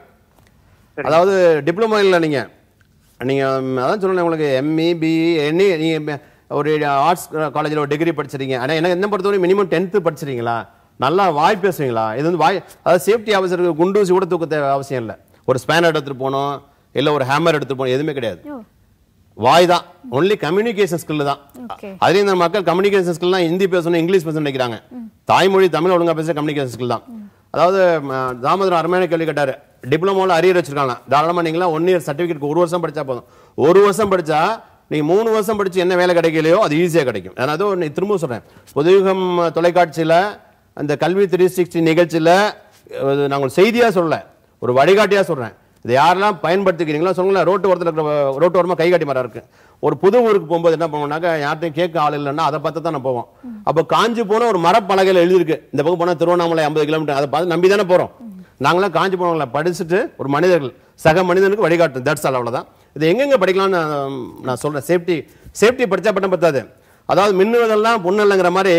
அதாவது டிப்ளமோ இல்லை நீங்க நீங்க ம், அதான் சொல்லணும் உங்களுக்கு எம்இ பிஇ எனி நீங்க ஒரு ஆர்ட்ஸ் காலேஜில் ஒரு டிகிரி படிச்சிருக்கீங்க ஆனால் எனக்கு என்ன பொறுத்தவரை மினிமம் டென்த்து படிச்சிருக்கீங்களா நல்லா வாய் பேசுவீங்களா இது வந்து வாய் அதாவது சேஃப்டி ஆஃபீஸருக்கு குண்டூசி கூட தூக்க தேவை அவசியம் இல்லை ஒரு ஸ்பேனர் எடுத்துட்டு போகணும் இல்லை ஒரு ஹேமர் எடுத்துட்டு போகணும் எதுவுமே கிடையாது ஓ, வாய் தான் ஒன்லி கம்யூனிகேஷன் ஸ்கில் தான் Okay. அதுலயும் இந்த மக்கள் கம்யூனிகேஷன் ஸ்கில் தான் ஹிந்தி பேசணும் இங்கிலீஷ் பேசணும் நினைக்கிறாங்க தாய்மொழி தமிழ் ஒழுங்கா பேசுற கம்யூனிகேஷன் ஸ்கில் தான் அதாவது ம, தாமோதரம் அருமையான கேள்வி கேட்டாரு டிப்ளமோல அரியர் வச்சிருக்காங்க தாராளமா நீங்களா ஒன் இயர் சர்டிபிகேட் ஒரு வருஷம் படிச்சா போதும் ஒரு வருஷம் படிச்சா நீங்க மூணு வருஷம் படிச்சு என்ன வேலை கிடைக்கலையோ அது ஈஸியா கிடைக்கும் நான் அதுவும் ஒண்ணு திரும்ப சொல்றேன் புதுயுகம் தொலைக்காட்சியில அந்த கல்வி த்ரீ சிக்ஸ்டி நிகழ்ச்சியில அது நான் உங்களுக்கு செய்தியா சொல்லல ஒரு வழிகாட்டியா சொல்றேன் இது யாரெல்லாம் பயன்படுத்திக்கிறீங்களோ சொல்லுங்களேன் ரோட்டு ஓரத்தில் இருக்கிற ரோட்டு ஓரமா கைகாட்டி மரம் இருக்கு ஒரு புது ஊருக்கு போகும்போது என்ன பண்ணுவோம்னாக்கா யார்ட்டையும் கேட்க ஆள் இல்லைன்னா அதை பார்த்து தான் நான் போவோம் அப்போ காஞ்சி போன ஒரு மரப்பலகையில் எழுதியிருக்கு இந்த பக்கம் போனால் திருவண்ணாமலை ஐம்பது கிலோமீட்டர் அதை பார்த்து நம்பி தானே போகிறோம் நாங்களாம் காஞ்சி போனவங்களை படிச்சுட்டு ஒரு மனிதர்கள் சக மனிதனுக்கு வழிகாட்டும் தட்ஸ் ஆல் அவ்வளோதான் இது எங்கெங்க படிக்கலாம்னு நான் நான் சொல்றேன் சேஃப்டி சேஃப்டி படிச்சா பட்டம் பத்தாது அதாவது மின்னுவதெல்லாம் பொண்ணு இல்லைங்கிற மாதிரி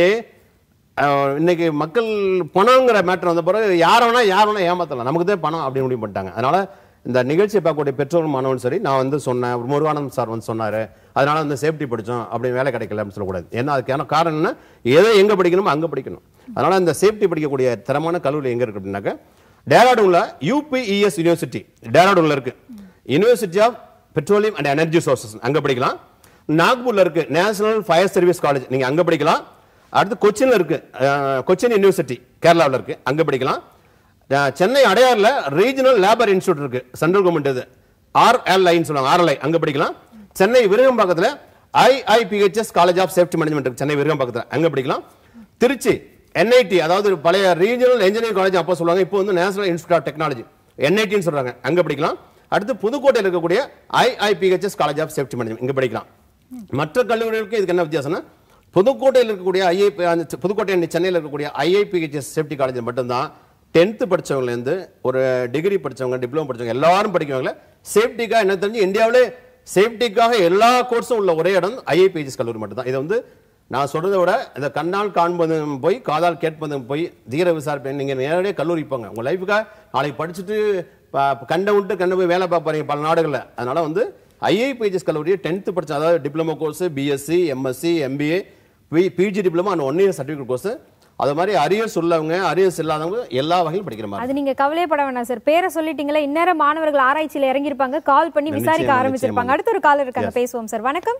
அஹ், இன்னைக்கு மக்கள் பணங்கிற மேட்டர் வந்த பிறகு யார் வேணா யார் வேணா ஏமாத்தலாம் நமக்கு தான் பணம் அப்படின்னு முடிவு பண்ணிட்டாங்க அதனால இந்த நிகழ்ச்சியை பார்க்கக்கூடிய பெற்றோர் மாணவன் சரி நான் வந்து சொன்னேன் ஒரு முருகானந்த் சார் வந்து சொன்னாரு அதனால வந்து சேஃப்டி படிச்சோம் அப்படி வேலை கிடைக்கல அப்படின்னு சொல்லக்கூடாது ஏன்னா அதுக்கான காரணம் என்ன எதை எங்க படிக்கணுமோ அங்க படிக்கணும் அதனால இந்த சேஃப்டி படிக்கக்கூடிய தரமான கல்லூரி எங்க இருக்கு அப்படின்னாக்க டேராடூன்ல யூபிஇஎஸ் யூனிவர்சிட்டி டேராடூன்ல இருக்கு university of petroleum and energy sources அங்க படிக்கலாம் நாக்பூர்ல இருக்கு நேஷனல் ஃபயர் சர்வீஸ் காலேஜ் நீங்க அங்க படிக்கலாம் அடுத்து கொச்சின்ல இருக்கு அஹ், கொச்சின் யூனிவர்சிட்டி கேரளாவில் இருக்கு அங்க படிக்கலாம் அஹ், சென்னை அடையாறுல ரீஜனல் லேபர் இன்ஸ்டியூட் இருக்கு சென்ட்ரல் கவர்மெண்ட் இது ஆர்எல்ஐன்னு சொல்லுவாங்க ஆர்எல்ஐ அங்க படிக்கலாம் சென்னை விருகம்பாக்கத்துல IIPHS college of safety management இருக்கு சென்னை விருகம்பாக்கத்துல அங்க படிக்கலாம் திருச்சி என்ஐடி அதாவது ஒரு பழைய ரீஜனல் இன்ஜினியரிங் காலேஜ் அப்போ சொல்லுவாங்க இப்போ வந்து நேஷனல் இன்ஸ்டியூட் ஆஃப் டெக்னாலஜி என்ஐடின்னு சொல்றாங்க அங்க படிக்கலாம் அடுத்து புதுக்கோட்டையில் இருக்கக்கூடிய IIPHS college of safety management இங்க படிக்கலாம் மற்ற கல்லூரிகளுக்கு இதுக்கு என்ன வித்தியாசம்னா புதுக்கோட்டையில் இருக்கக்கூடிய ஐஐபி புதுக்கோட்டை சென்னையில் இருக்கக்கூடிய ஐஐபிஹெச்எஸ் சேஃப்டி காலேஜ் மட்டும்தான் டென்த்து படிச்சவங்கலேருந்து ஒரு டிகிரி படிச்சவங்க டிப்ளமோ படிச்சவங்க எல்லாரும் படிக்கிறவங்கள சேஃப்டிக்காக என்ன தெரிஞ்சு இந்தியாவிலே சேஃப்டிக்காக எல்லா கோர்ஸும் உள்ள ஒரே இடம் ஐஐபிஹெச்எஸ் கல்லூரி மட்டும்தான் இதை வந்து நான் சொல்றதை விட இந்த கண்ணால் காண்பதும் போய் காதால் கேட்பதும் போய் தீர விசாரிப்பேன் நீங்க நேரடியாக கல்லூரி போங்க உங்க லைஃபுக்காக நாளைக்கு படிச்சுட்டு ப- கண்ட விட்டு கண்ட போய் வேலை பார்ப்பறீங்க பல நாடுகளில் அதனால வந்து ஐஐபிஹெச்எஸ் கல்லூரி டென்த்து படிச்ச அதாவது diploma course BSc MSc MBA PG diploma and one year certificate course அது மாதிரி அரியர்ஸ் உள்ளவங்க அரியர்ஸ் இல்லாதவங்க எல்லா வகையும் படிக்கிற மாதிரி அது நீங்க கவலையப்பட வேணாம் சார் பேரை சொல்லிட்டீங்களா இந்நேரம் மாணவர்கள் ஆராய்ச்சியில இறங்கியிருப்பாங்க கால் பண்ணி நிச்சயமா, விசாரிக்க ஆரம்பிச்சிருப்பாங்க நிச்சயமா. அடுத்த ஒரு கால் இருக்காங்க பேசுவோம் சார் வணக்கம்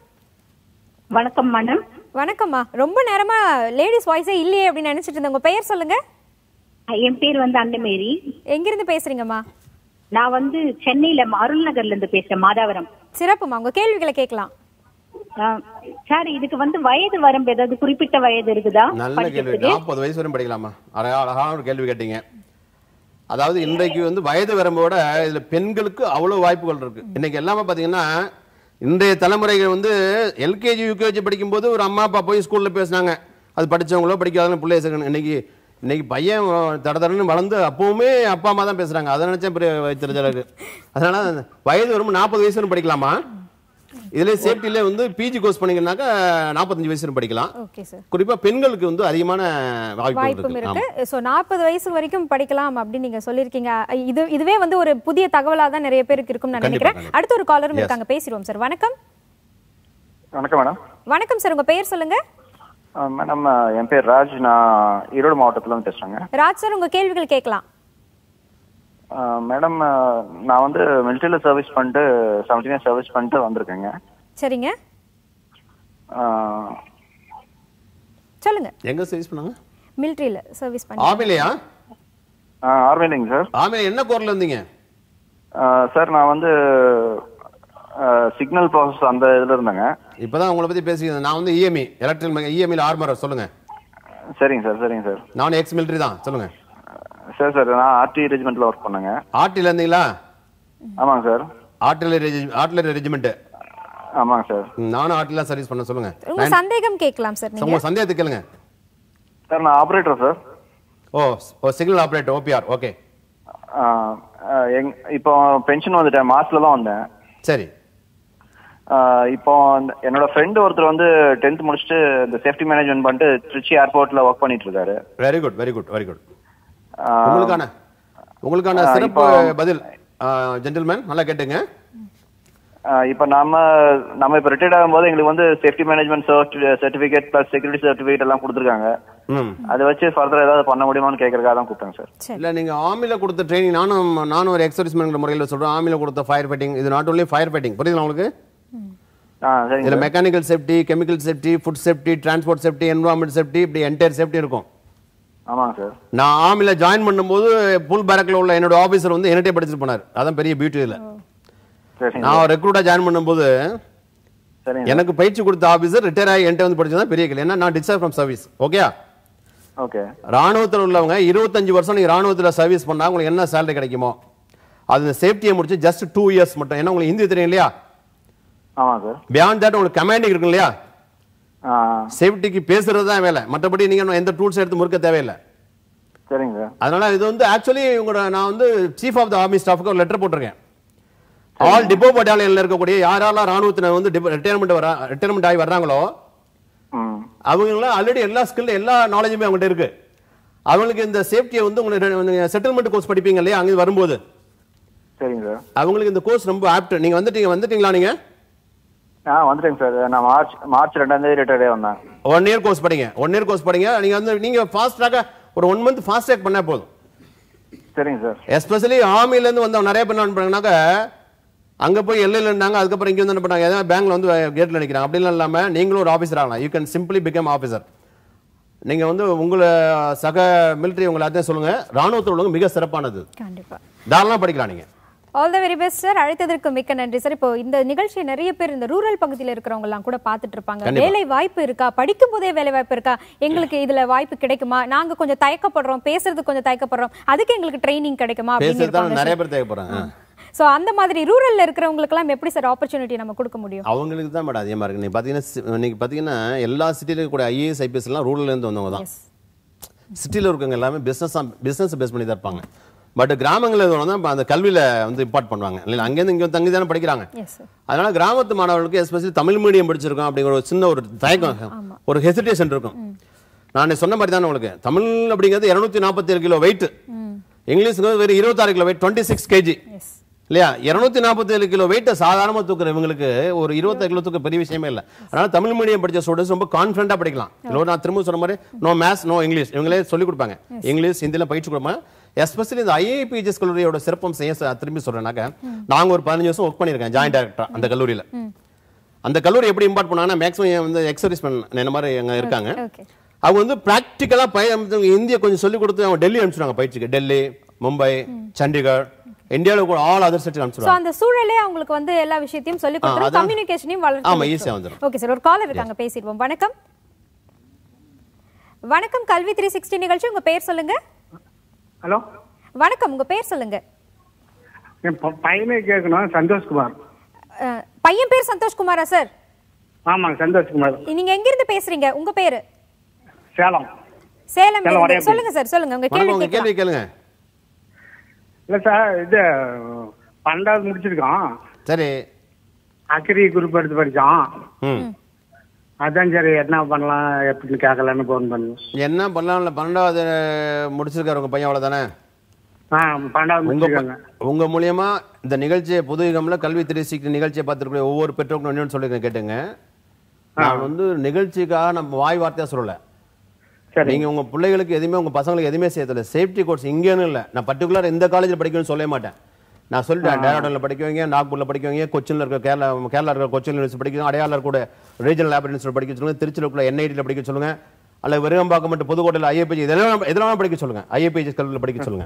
வணக்கம் மேடம் வணக்கம்மா ரொம்ப நேரமா லேடிஸ் வாய்ஸே இல்லையே அப்படின்னு நினைச்சிட்டு இருந்தேன் உங்க பெயர் சொல்லுங்க என் பேர் வந்து அன்னமேரி எங்கிருந்து பேசுறீங்கம்மா நான் வந்து சென்னையில அருள் நகர்ல இருந்து பேசுறேன் மாதாவரம் சிறப்புமா உங்க கேள்விகளை கேட்கலாம் ஆஹ், சார் இதுக்கு வந்து வயது வரம்பு ஏதாவது குறிப்பிட்ட வயது இருக்குதா நல்ல கேள்வி படிக்கிறதுக்கு நாற்பது வயசு வரையும் படிக்கலாமா அழகா அழகான ஒரு கேள்வி கேட்டீங்க அதாவது இன்றைக்கு வந்து வயது வரம்போட இதுல பெண்களுக்கு அவ்வளவு வாய்ப்புகள் இருக்கு இன்னைக்கு எல்லாமே பாத்தீங்கன்னா இன்றைய தலைமுறைகள் வந்து எல்கேஜி யூகேஜி படிக்கும்போது ஒரு அம்மா அப்பா போய் ஸ்கூல்ல பேசுனாங்க அது படிச்சவங்களோ படிக்காதவங்களோ பிள்ளைய சேர்க்கணும் இன்னைக்கு இன்னைக்கு பையன் தட தடன்னு வளர்ந்து அப்பவுமே அப்பா அம்மா தான் பேசுறாங்க அதை நினைச்சா பெரிய வைத்திருச்சலுக்கு அதனால வயது வரும் நாற்பது வயசு வரையும் படிக்கலாமா இதுல சேஃப்டில வந்து பிஜி கோர்ஸ் பண்ணீங்கன்னாக்கா நாற்பத்தஞ்சு வயசு வரையும் படிக்கலாம் ஓகே சார் குறிப்பா பெண்களுக்கு வந்து அதிகமான வாய்ப்புகள் வாய்ப்பும் இருக்கு ஆமா. இருக்கு சோ நாற்பது வயசு வரைக்கும் படிக்கலாம் அப்படின்னு நீங்க சொல்லியிருக்கீங்க இது இதுவே வந்து ஒரு புதிய தகவலா தான் நிறைய பேருக்கு இருக்கும்னு நான் கண்டிப்பா, நினைக்கிறேன் கண்டிப்பா. அடுத்த ஒரு காலரும் Yes. இருக்காங்க பேசிடுவோம் சார் வணக்கம் வணக்கம் மேடம் வணக்கம் சார் உங்க பெயர் சொல்லுங்க மேடம் என் பேர் ராஜ் நான் ஈரோடு மாவட்டத்துல இருந்து பேசுறேங்க ராஜ் சார் உங்க கேள்விகள் கேட்கலாம் மேடம் நான் வந்து மிலிட்டரியில் சர்வீஸ் பண்ணிட்டு செவன்டீன் இயர்ஸ் சர்வீஸ் பண்ணிட்டு வந்திருக்கேங்க சரிங்க ஆஹ் சொல்லுங்க எங்க சர்வீஸ் பண்ணாங்க மிலிட்ரியில சர்வீஸ் பண்ணி ஆர்மிலையா ஆர்மிலிங் சார் ஆமே என்ன கோர்ல இருந்தீங்க சார் நான் வந்து சிக்னல் ப்ராசஸ் அந்த இதில் இருந்தேங்க இப்பதான் உங்களை பத்தி பேசிக்கிறேன் நான் வந்து இஎம்இ எலக்ட்ரிக்கல் இஎம்இல ஆர்மர் சொல்லுங்க சரிங்க சார் சரிங்க சார் நானும் எக்ஸ் மிலிட்டரி தான் சொல்லுங்க சார் சார் நான் ஆர்டி ரெஜிமெண்ட்டில் ஒர்க் பண்ணேங்க ஆர்டில இருந்தீங்களா ஆமாங்க சார் ஆர்டிலரி ஆர்டிலரி ரெஜிமெண்ட் ஆமாங்க சார் நானும் ஆர்டிலாம் சர்வீஸ் பண்ண சொல்லுங்க உங்க சந்தேகம் கேட்கலாம் சார் நீங்க உங்க சந்தேகத்தை கேளுங்க சார் நான் operator sir oh oh signal operator OPR okay எங் இப்போ பென்ஷன் வந்துட்டேன் மாசத்துல தான் வந்தேன் சரி ஆஹ் இப்போ அந்த- என்னோட ஃப்ரெண்டு ஒருத்தர் வந்து டென்த் முடிச்சுட்டு இந்த சேஃப்டி மேனேஜ்மெண்ட் பண்ணிட்டு திருச்சி ஏர்போர்ட்ல ஒர்க் பண்ணிட்டு இருக்காரு very good very good very good ஆஹ் உங்களுக்கான உங்களுக்கான ஆ, சிறப்பு இப்போ- பதில் ஜென்டில்மேன் நல்லா கேட்டுங்க ஆஹ் இப்போ நம்ம நம்ம இப்போ ரிட்டையர்ட் ஆகும்போது எங்களுக்கு வந்து safety management certificate plus security certificate எல்லாம் கொடுத்துருக்காங்க ம் அதை வச்சு ஃபர்தர் ஏதாவது பண்ண முடியுமான்னு கேட்கறதுக்காக தான் கூப்பிட்டேன் சார் சரி இல்ல நீங்க ஆர்மில கொடுத்த ட்ரைனிங் நானும் நானும் ஒரு எக்ஸர்விஸ்மேன் முறையில் சொல்றேன் ஆர்மில கொடுத்த ஃபயர் ஃபைட்டிங் இது நாட் only ஃபயர் ஃபைட்டிங் புரியுதுங்களா உங்களுக்கு ஆ சரிங்க இதுல sir mechanical safety chemical safety food safety transport safety environment safety இப்படி என்டையர் சேஃப்டி இருக்கும் ஆமாங்க சார் நான் ஆர்மில ஜாயின் பண்ணும்போது புல் பேரக்ல உள்ள என்னோட ஆபீசர் வந்து என்னட்டே படிச்சுட்டு போனார் அதான் பெரிய பியூட்டி இதுல சரிங்க நான் ரெக்ரூட்டா ஜாயின் பண்ணும்போது சரிங்க எனக்கு பயிற்சி கொடுத்த ஆபீசர் ரிட்டையர் ஆகி என்கிட்ட வந்து படிச்சது பெரிய கேள்வி ஏன்னா நான் discharge from service okay okay ராணுவத்தில் உள்ளவங்க இருபத்தஞ்சு வருஷம் நீங்க ராணுவத்துல சர்வீஸ் பண்ணா உங்களுக்கு என்ன சேலரி கிடைக்குமோ அது சேஃப்டியை முடிச்சு ஜஸ்ட் டூ இயர்ஸ் மட்டும் ஏன்னா உங்களுக்கு ஹிந்தி தெரியும் இல்லையா ஆமாம் சார் பியாண்ட் தட் உங்களுக்கு கமாண்டிங் இருக்கு இல்லையா ஆ சேஃப்டிக்கு பேசுறது தான் வேலை மற்றபடி நீங்க இன்னும் எந்த டூல்ஸ் எடுத்து முறுக்க தேவையில்லை சரிங்க சார் அதனால இது வந்து ஆக்சுவலி உங்களோட நான் வந்து சீஃப் ஆஃப் த ஆர்மி ஸ்டாஃப்க்கு ஒரு லெட்டர் போட்டிருக்கேன் ஆல் டிப்போ பட்டாலியன்ல இருக்கக்கூடிய யாரெல்லாம் ராணுவத்தினர் வந்து ரிட்டையர்மெண்ட் வர ரிட்டையர்மெண்ட் ஆகி வர்றாங்களோ ம் அவங்களாம் ஆல்ரெடி எல்லா ஸ்கில் எல்லா நாலேஜுமே அவங்ககிட்ட இருக்கு அவங்களுக்கு இந்த சேஃப்டியை வந்து உங்களுக்கு செட்டில்மெண்ட் கோர்ஸ் படிப்பீங்க இல்லையா அங்கே வரும்போது சரிங்க சார் அவங்களுக்கு இந்த கோர்ஸ் ரொம்ப ஆப்ட் நீங்க வந்துட்டீங்க வந்துட்டீங்களா நீங்க ஆ வந்துட்டேங்க சார் நான் மார்ச் மார்ச் ரெண்டாம் தேதி ரிட்டையர்டே வந்தேன் ஒன் இயர் கோர்ஸ் படிங்க ஒன் இயர் கோர்ஸ் படிங்க நீங்க வந்து நீங்க ஃபாஸ்ட் ட்ராக்கா ஒரு ஒன் மந்த் ஃபாஸ்ட் ட்ராக் பண்ணா போதும் சரிங்க சார் எஸ்பெஷலி ஆர்மில இருந்து வந்தவங்க நிறைய பேர் என்ன பண்ணாங்கன்னாக்க அங்க போய் எல்லையில இருந்தாங்க அதுக்கப்புறம் இங்க வந்து என்ன பண்ணாங்க ஏதாவது பேங்க்ல வந்து கேட்ல நினைக்கிறாங்க அப்படிலாம் இல்லாம நீங்களும் ஒரு ஆபீசர் ஆகலாம் you can simply become officer நீங்க வந்து உங்களை சக மிலிட்டரி உங்களை எல்லாத்தையும் சொல்லுங்க ராணுவத்தில் உள்ளவங்க மிக சிறப்பானது கண்டிப்பா தாராளமா படிக்கலாம் நீங்க all the very best sir அழைத்ததற்கு மிக்க நன்றி சார் இப்போ இந்த நிகழ்ச்சியை நிறைய பேர் இந்த ரூரல் பகுதியில் இருக்கிறவங்க எல்லாம் கூட பார்த்துட்டு இருப்பாங்க கண்டிப்பா. வேலை வாய்ப்பு இருக்கா படிக்கும் போதே வேலை வாய்ப்பு இருக்கா எங்களுக்கு இதுல வாய்ப்பு கிடைக்குமா நாங்க கொஞ்சம் தயக்கப்படுறோம் பேசுறதுக்கு கொஞ்சம் தயக்கப்படுறோம் அதுக்கு எங்களுக்கு ட்ரைனிங் கிடைக்குமா அப்படின்னு பேசுறது தான் இருப்பாங்க நிறைய பேர் தேவைப்படுறாங்க சோ அந்த மாதிரி ரூரல்ல இருக்கிறவங்களுக்கு எல்லாம் எப்படி சார் ஆப்பர்ச்சுனிட்டி நம்ம கொடுக்க முடியும் அவங்களுக்கு தான் மேடம் அதிகமாக இருக்கு நீங்க பார்த்தீங்கன்னா சி- இன்னைக்கு பார்த்தீங்கன்னா எல்லா சிட்டியில் இருக்கக்கூடிய ஐஏஎஸ் ஐபிஎஸ் எல்லாம் ரூரல்ல இருந்து வந்தவங்க தான் எஸ் சிட்டியில் இருக்கவங்க எல்லாமே பிஸ்னஸ் பிஸ்னஸ் பேஸ் பண்ணி தான் இருப்பாங்க பட் கிராமங்களில் இருக்கவங்க தான் இப்ப அந்த கல்வியில வந்து இம்பார்ட் பண்ணுவாங்க இல்லை அங்கேருந்து இங்கே தங்கி தானே படிக்கிறாங்க எஸ் சார் அதனால கிராமத்து மாணவர்களுக்கு எஸ்பெஷலி தமிழ் மீடியம் படிச்சிருக்கோம் அப்படிங்கிற ஒரு சின்ன ஒரு தயக்கம் ஒரு ஹெசிடேஷன் இருக்கும் நான் சொன்ன மாதிரி தானே உங்களுக்கு தமிழ் அப்படிங்கிறது இருநூத்தி நாற்பத்தி கிலோ வெயிட் இங்கிலீஷ்ங்கிறது வெறும் இருபத்தாறு kilo weight twenty six KG yes இல்லையா இருநூத்தி நாற்பத்தேழு கிலோ வெயிட்டை சாதாரணமா தூக்குற இவங்களுக்கு ஒரு இருபத்தாறு கிலோ தூக்க பெரிய விஷயமே இல்லை அதனால தமிழ் மீடியம் படிச்ச ஸ்டூடெண்ட்ஸ் ரொம்ப கான்ஃபிடண்டா படிக்கலாம் இல்லை நான் திரும்ப சொன்ன மாதிரி நோ மேத்ஸ் நோ இங்கிலீஷ் இவங்களே சொல்லி கொடுப்பாங்க இங்கிலீஷ் ஹிந்தில பயிற்சி கொடுப்பாங்க எஸ்பெஷலி இந்த ஐஐபிஜிஎஸ் கல்லூரியோட சிறப்பம் செய்ய ச- திரும்பி சொல்றேன்னாக்க நாங்க ஒரு பதினஞ்சு வருஷம் ஒர்க் பண்ணியிருக்கேன் ஜாயிண்ட் டைரக்டர் அந்த கல்லூரியில அந்த கல்லூரி எப்படி இம்பார்ட் பண்ணாங்கன்னா மேக்ஸிமம் வந்து எக்ஸர்வீஸ் என்ன மாதிரி அங்க இருக்காங்க ஓகே அவங்க வந்து பிராக்டிக்கலா பய இந்திய கொஞ்சம் சொல்லி கொடுத்து அவங்க டெல்லி அனுப்பிச்சிடுவாங்க பயிற்சிக்கு டெல்லி மும்பை சண்டிகர் இந்தியாவில் கூட ஆல் அதர் ஸ்டேட் சோ அனுப்பிச்சிடுவாங்க அந்த சூழலே அவங்களுக்கு வந்து எல்லா விஷயத்தையும் சொல்லி கொடுத்து அதான். கம்யூனிகேஷனையும் ஆமா, வளர்த்து easy ஆ வந்துரும். ஓகே சார் ஒரு காலர் இருக்காங்க பேசிடுவோம் வணக்கம் வணக்கம் கல்வி த்ரீ சிக்ஸ்டி நிகழ்ச்சி உங்க பேர் சொல்லுங்க ஹலோ வணக்கம் உங்க பேர் சொல்லுங்க என் ப- பையனை கேட்கணும் சந்தோஷ்குமார் அஹ், பையன் பேர் சந்தோஷ்குமாரா சார் ஆமாங்க சந்தோஷ்குமார் நீங்க எங்க இருந்து பேசுறீங்க உங்க பேரு சேலம் சேலம் சேலம் இருந்து. வடையாப்பட்டி. சொல்லுங்க சார் சொல்லுங்க உங்க வணக்கம் கேள்வி உங்க கேட்கலாம் கேள்வி கேளுங்க இல்லை சார் இது பன்னெண்டாவது முடிச்சிருக்கோம் சரி அக்ரி குரூப் எடுத்து படித்தோம் ம் அதான் சரி என்ன பண்ணலாம் எப்படின்னு கேட்கலான்னு ஃபோன் பண்ணேன் என்ன பண்ணலாம்ல பன்னெண்டாவது முடிச்சிருக்காரு உங்க பையன் அவ்வளவுதானே ஆ பன்னெண்டாவது உங்க முடிச்சிருக்காங்க ப- உங்க மூலியமா இந்த நிகழ்ச்சியை புது யுகம்ல கல்வி த்ரீ சிக்ஸ்டி நிகழ்ச்சியை பார்த்துருக்க ஒவ்வொரு பெற்றோருக்கும் இன்னொன்று சொல்லிருக்கேன் கேட்டுங்க நான் வந்து நிகழ்ச்சிக்காக நம்ம வாய் வார்த்தையா சொல்லல சரி நீங்க உங்க பிள்ளைகளுக்கு எதுவுமே உங்க பசங்களுக்கு எதுவுமே செய்யறதில்ல சேஃப்டி கோர்ஸ் இங்கேன்னு இல்ல நான் பர்டிகுலர் இந்த காலேஜில் படிக்கணும்னு சொல்ல மாட்டேன் நான் சொல்லிட்டேன் டேராடூன்ல படிக்க வைங்க நாக்பூர்ல படிக்க வைங்க கொச்சின்ல இருக்க கேரளா கேரளா இருக்க கொச்சின் யூனிவர்சிட்டி படிக்க அடையாளர் கூட ரீஜனல் லேப் யூனிவர்சிட்டி படிக்க சொல்லுங்க திருச்சியில் உள்ள என்ஐடியில் படிக்க சொல்லுங்க அல்ல விருகம்பாக்கம் மட்டும் புதுக்கோட்டையில் ஐஏபிஜி இதெல்லாம் இதெல்லாம் படிக்க சொல்லுங்க ஐஏபிஜி கல்வியில் படிக்க சொல்லுங்க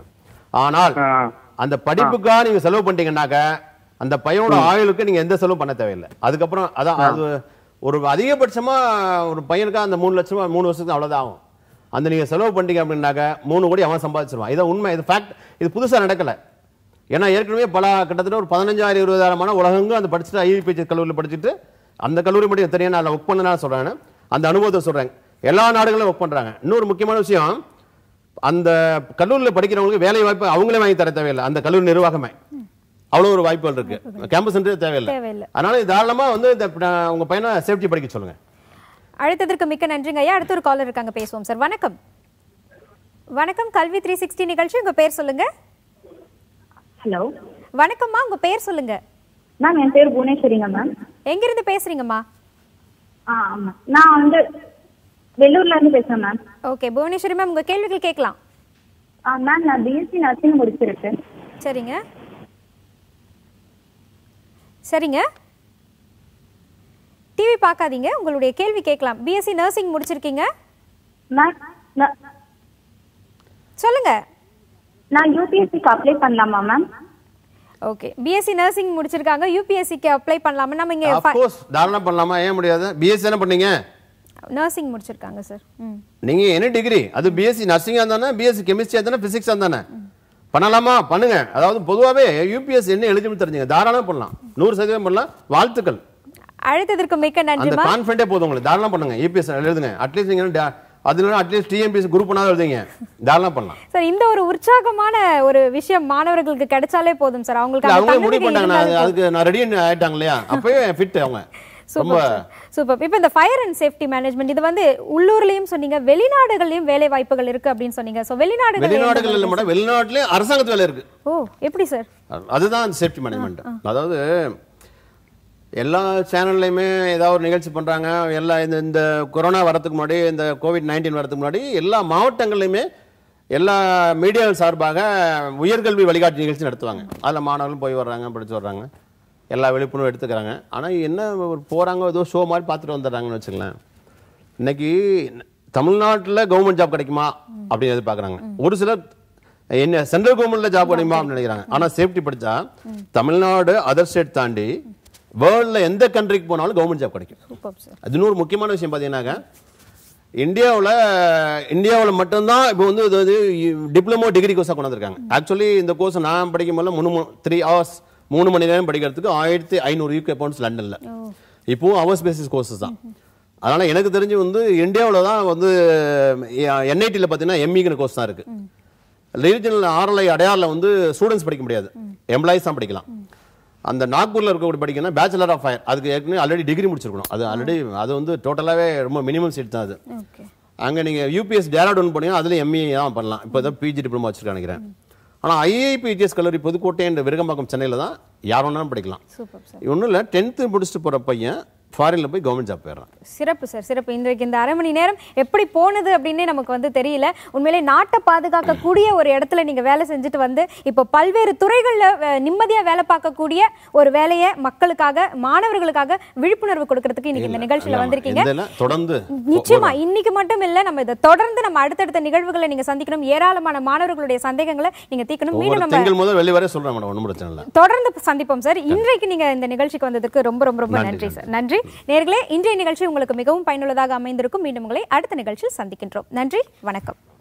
ஆனால் ஆ. அந்த படிப்புக்காக நீங்க செலவு பண்ணிட்டீங்கன்னாக்க அந்த பையனோட ஆயுளுக்கு நீங்க எந்த செலவும் பண்ண தேவையில்லை அதுக்கப்புறம் அதான் அது ஒரு அதிகபட்சமா ஒரு பையனுக்கா அந்த மூணு லட்சமா மூணு வருஷத்துக்கு அவ்வளவுதான் ஆகும் அந்த நீங்க செலவு பண்ணிட்டீங்க அப்படின்னாக்க மூணு கோடி அவன் சம்பாதிச்சிருவான் இதான் உண்மை இது ஃபேக்ட் இது புதுசா நடக்கல ஏன்னா ஏற்கனவே பல கிட்டத்தட்ட ஒரு பதினஞ்சாயிரம் இருபதாயிரமான உலகங்கும் அந்த படிச்சுட்டு ஐபிபி கல்லூரியில் படிச்சுட்டு அந்த கல்லூரி மட்டும் தெரியும் நான் ஒர்க் பண்ணனா சொல்றேன் அந்த அனுபவத்தை சொல்றேன் எல்லா நாடுகளும் ஒர்க் பண்றாங்க இன்னொரு முக்கியமான விஷயம் அந்த கல்லூரியில் படிக்கிறவங்களுக்கு வேலை வாய்ப்பு அவங்களே வாங்கி தர தேவையில்லை அந்த கல்லூரி நிர்வாகமே அவ்வளவு ஒரு வாய்ப்புகள் இருக்கு கேம்பஸ் சென்டர் தேவையில்லை தேவையில்லை. அதனால தாராளமா வந்து இந்த ப- உங்க பையனை சேஃப்டி படிக்க சொல்லுங்க அழைத்ததற்கு மிக்க நன்றிங்க ஐயா அடுத்த ஒரு காலர் இருக்காங்க பேசுவோம் சார் வணக்கம் வணக்கம் கல்வி த்ரீ சிக்ஸ்டி நிகழ்ச்சி உங்க பேர் சொல்லுங்க ஹலோ வணக்கம்மா உங்க பேர் சொல்லுங்க மேம் என் பேர் புவனேஸ்வரிங்க மேம் எங்கிருந்து பேசுறீங்கம்மா ஆ ஆமாம் நான் வந்து வெள்ளூர்ல இருந்து பேசுறேன் மேம் ஓகே புவனேஸ்வரி மேம் உங்க கேள்விகள் கேட்கலாம் ஆ மேம் நான் பிஎஸ்சி நர்சிங் முடிச்சிருக்கேன் சரிங்க சரிங்க டிவி பார்க்காதீங்க உங்களுடைய கேள்வி கேட்கலாம் பிஎஸ்சி நர்சிங் முடிச்சிருக்கீங்க மேம் நான்- சொல்லுங்க நான் யூபிஎஸ்சிக்கு அப்ளை பண்ணலாமா மேம் ஓகே பிஎஸ்சி நர்சிங் முடிச்சிருக்காங்க யூபிஎஸ்சிக்கு அப்ளை பண்ணலாமா நம்ம இங்க அப்கோர்ஸ் தாராளம் பண்ணலாமா ஏன் முடியாது பிஎஸ்சி என்ன பண்ணீங்க நர்சிங் முடிச்சிருக்காங்க சார் ம் நீங்க என்ன டிகிரி அது பிஎஸ்சி நர்சிங்கா இருந்தானே பிஎஸ்சி கெமிஸ்ட்ரியா இருந்தானே பிசிக்ஸா இருந்தானே பண்ணலாமா பண்ணுங்க அதாவது பொதுவாவே யூபிஎஸ் என்ன எலிஜிபிள் தெரிஞ்சுங்க தாராளமா பண்ணலாம் நூறு சதவீதம் பண்ணலாம் வாழ்த்துக்கள் அழைத்ததற்கு மிக்க அந்த நன்றிமா கான்ஃபிடண்டே போதும் உங்களுக்கு தாராளம் பண்ணுங்க யூபிஎஸ் எழுதுங்க அட்லீஸ்ட் நீங்க டா- அதுல அட்லீஸ்ட் டிஎம்பிஎஸ் குரூப் பண்ணாலும் எழுதுங்க தாராளம் பண்ணலாம் சார் இந்த ஒரு உற்சாகமான ஒரு விஷயம் மாணவர்களுக்கு கிடைச்சாலே போதும் சார் அவங்களுக்கு இல்ல, அந்த அவங்களே முடிவு தன்னம்பிக்கை பண்ணாங்க நான் இருந்தாலே அதுக்கு நான் ரெடி ஆயிட்டாங்க இல்லையா அப்பவே ஃபிட் அவங்க ரொம்ப சூப்பர் சூப்பர் இப்போ இந்த ஃபயர் அண்ட் சேஃப்டி மேனேஜ்மெண்ட் இது வந்து உள்ளூர்லயும் சொன்னீங்க வெளிநாடுகள்லயும் வேலை வாய்ப்புகள் இருக்கு அப்படின்னு சொன்னீங்க சோ வெளிநாடுகள் வெளிநாடுகள் இல்ல மேடம் வெளிநாட்டுலயே அரசாங்கத்து வேலை இருக்கு ஓ எப்படி சார் அதுதான் சேஃப்டி மேனேஜ்மெண்ட் அதாவது எல்லா சேனல்லையுமே ஏதாவது ஒரு நிகழ்ச்சி பண்றாங்க எல்லா இந்த இந்த கொரோனா வரதுக்கு முன்னாடி இந்த கோவிட் நைன்டீன் வரதுக்கு முன்னாடி எல்லா மாவட்டங்கள்லையுமே எல்லா மீடியா சார்பாக உயர்கல்வி வழிகாட்டு நிகழ்ச்சி நடத்துவாங்க அதில் மாணவர்களும் போய் வர்றாங்க படிச்சு வர்றாங்க எல்லா விழிப்புணர்வும் எடுத்துக்கிறாங்க ஆனால் என்ன ஒரு போறாங்க ஏதோ ஷோ மாதிரி பார்த்துட்டு வந்துடுறாங்கன்னு வச்சுக்கலாம் இன்னைக்கு தமிழ்நாட்டுல கவர்மெண்ட் ஜாப் கிடைக்குமா அப்படின்னு எதிர்பார்க்கறாங்க ஒரு சிலர் என்ன சென்ட்ரல் கவர்மெண்ட்ல ஜாப் கிடைக்குமா அப்படின்னு நினைக்கிறாங்க ஆனா சேஃப்டி படிச்சா தமிழ்நாடு அதர் ஸ்டேட் தாண்டி வேர்ல்ட்ல எந்த கண்ட்ரிக்கு போனாலும் கவர்மெண்ட் ஜாப் கிடைக்கும் சூப்பர் சார் அது இன்னொரு முக்கியமான விஷயம் பார்த்தீங்கன்னாக்க இந்தியாவுல இந்தியாவுல மட்டும்தான் இப்போ வந்து இது வந்து டிப்ளமோ டிகிரி கோர்ஸாக கொண்டு வந்திருக்காங்க ஆக்சுவலி இந்த கோர்ஸ் நான் படிக்கும் போது மூணு த்ரீ ஹவர்ஸ் மூணு மணி நேரம் படிக்கிறதுக்கு ஆயிரத்தி ஐநூறு யூகே பவுண்ட்ஸ் லண்டன்ல இப்போ ஹவர்ஸ் பேசிஸ் கோர்சஸ் தான் அதனால எனக்கு தெரிஞ்சு வந்து இந்தியாவுல தான் வந்து என்ஐடியில் பார்த்தீங்கன்னா எம்இங்கிற கோர்ஸ் தான் இருக்கு ரீஜனல் ஆர்எல்ஐ அடையாறில் வந்து ஸ்டூடெண்ட்ஸ் படிக்க முடியாது எம்ப்ளாயிஸ் தான் படிக்கலாம் அந்த நாக்பூர்ல இருக்கக்கூடிய படிக்கணும் பேச்சுலர் ஆஃப் ஃபயர் அதுக்கு ஏற்கனவே ஆல்ரெடி டிகிரி முடிச்சிருக்கணும் அது ஆல்ரெடி அது வந்து டோட்டலாவே ரொம்ப மினிமம் சீட் தான் அது ஓகே அங்க நீங்க யூபிஎஸ் டேராடூன் போனீங்கன்னா அதுல எம்இ தான் பண்ணலாம் இப்போ தான் பிஜி டிப்ளமா வச்சிருக்காங்க நினைக்கிறேன் ஆனா ஐஐபிஜிஎஸ் கல்லூரி புதுக்கோட்டை என்ற விருகம்பாக்கம் சென்னையில தான் யார் வேணாலும் படிக்கலாம் சூப்பர் சார் ஒன்றும் இல்லை டென்த்து முடிச்சுட்டு போற பையன் ஃபாரின்ல போய் கவர்மெண்ட் ஜாப் போயிடுறான் சிறப்பு சார் சிறப்பு இன்றைக்கு இந்த அரை மணி நேரம் எப்படி போனது அப்படின்னே நமக்கு வந்து தெரியல உண்மையிலே நாட்டை பாதுகாக்கக்கூடிய ஒரு இடத்துல நீங்க வேலை செஞ்சுட்டு வந்து இப்போ பல்வேறு துறைகள்ல அஹ், நிம்மதியா வேலை பார்க்கக்கூடிய ஒரு வேலையை மக்களுக்காக மாணவர்களுக்காக விழிப்புணர்வு கொடுக்கறதுக்கு இன்னைக்கு இந்த நிகழ்ச்சியில ஆமா, வந்திருக்கீங்க எந்த இல்ல, தொடர்ந்து நிச்சயமா இன்னைக்கு மட்டும் இல்ல நம்ம இதை தொடர்ந்து நம்ம அடுத்தடுத்த நிகழ்வுகளை நீங்க சந்திக்கணும் ஏராளமான மாணவர்களுடைய சந்தேகங்களை நீங்க தீர்க்கணும் மீண்டும் ஒவ்வொரு நம்ம திங்கள் முதல் வெளி வரை சொல்றேன் மேடம் ஒன்றும் பிரச்சனை இல்லை தொடர்ந்து சந்திப்போம் சார் இன்றைக்கு நீங்க இந்த நிகழ்ச்சிக்கு வந்ததுக்கு ரொம்ப ரொம்ப ரொம்ப நன்றி, நன்றி சார் நன்றி நேர்களே இன்றைய நிகழ்ச்சி உங்களுக்கு மிகவும் பயனுள்ளதாக அமைந்திருக்கும் மீண்டும் உங்களை அடுத்த நிகழ்ச்சியில் சந்திக்கின்றோம் நன்றி வணக்கம்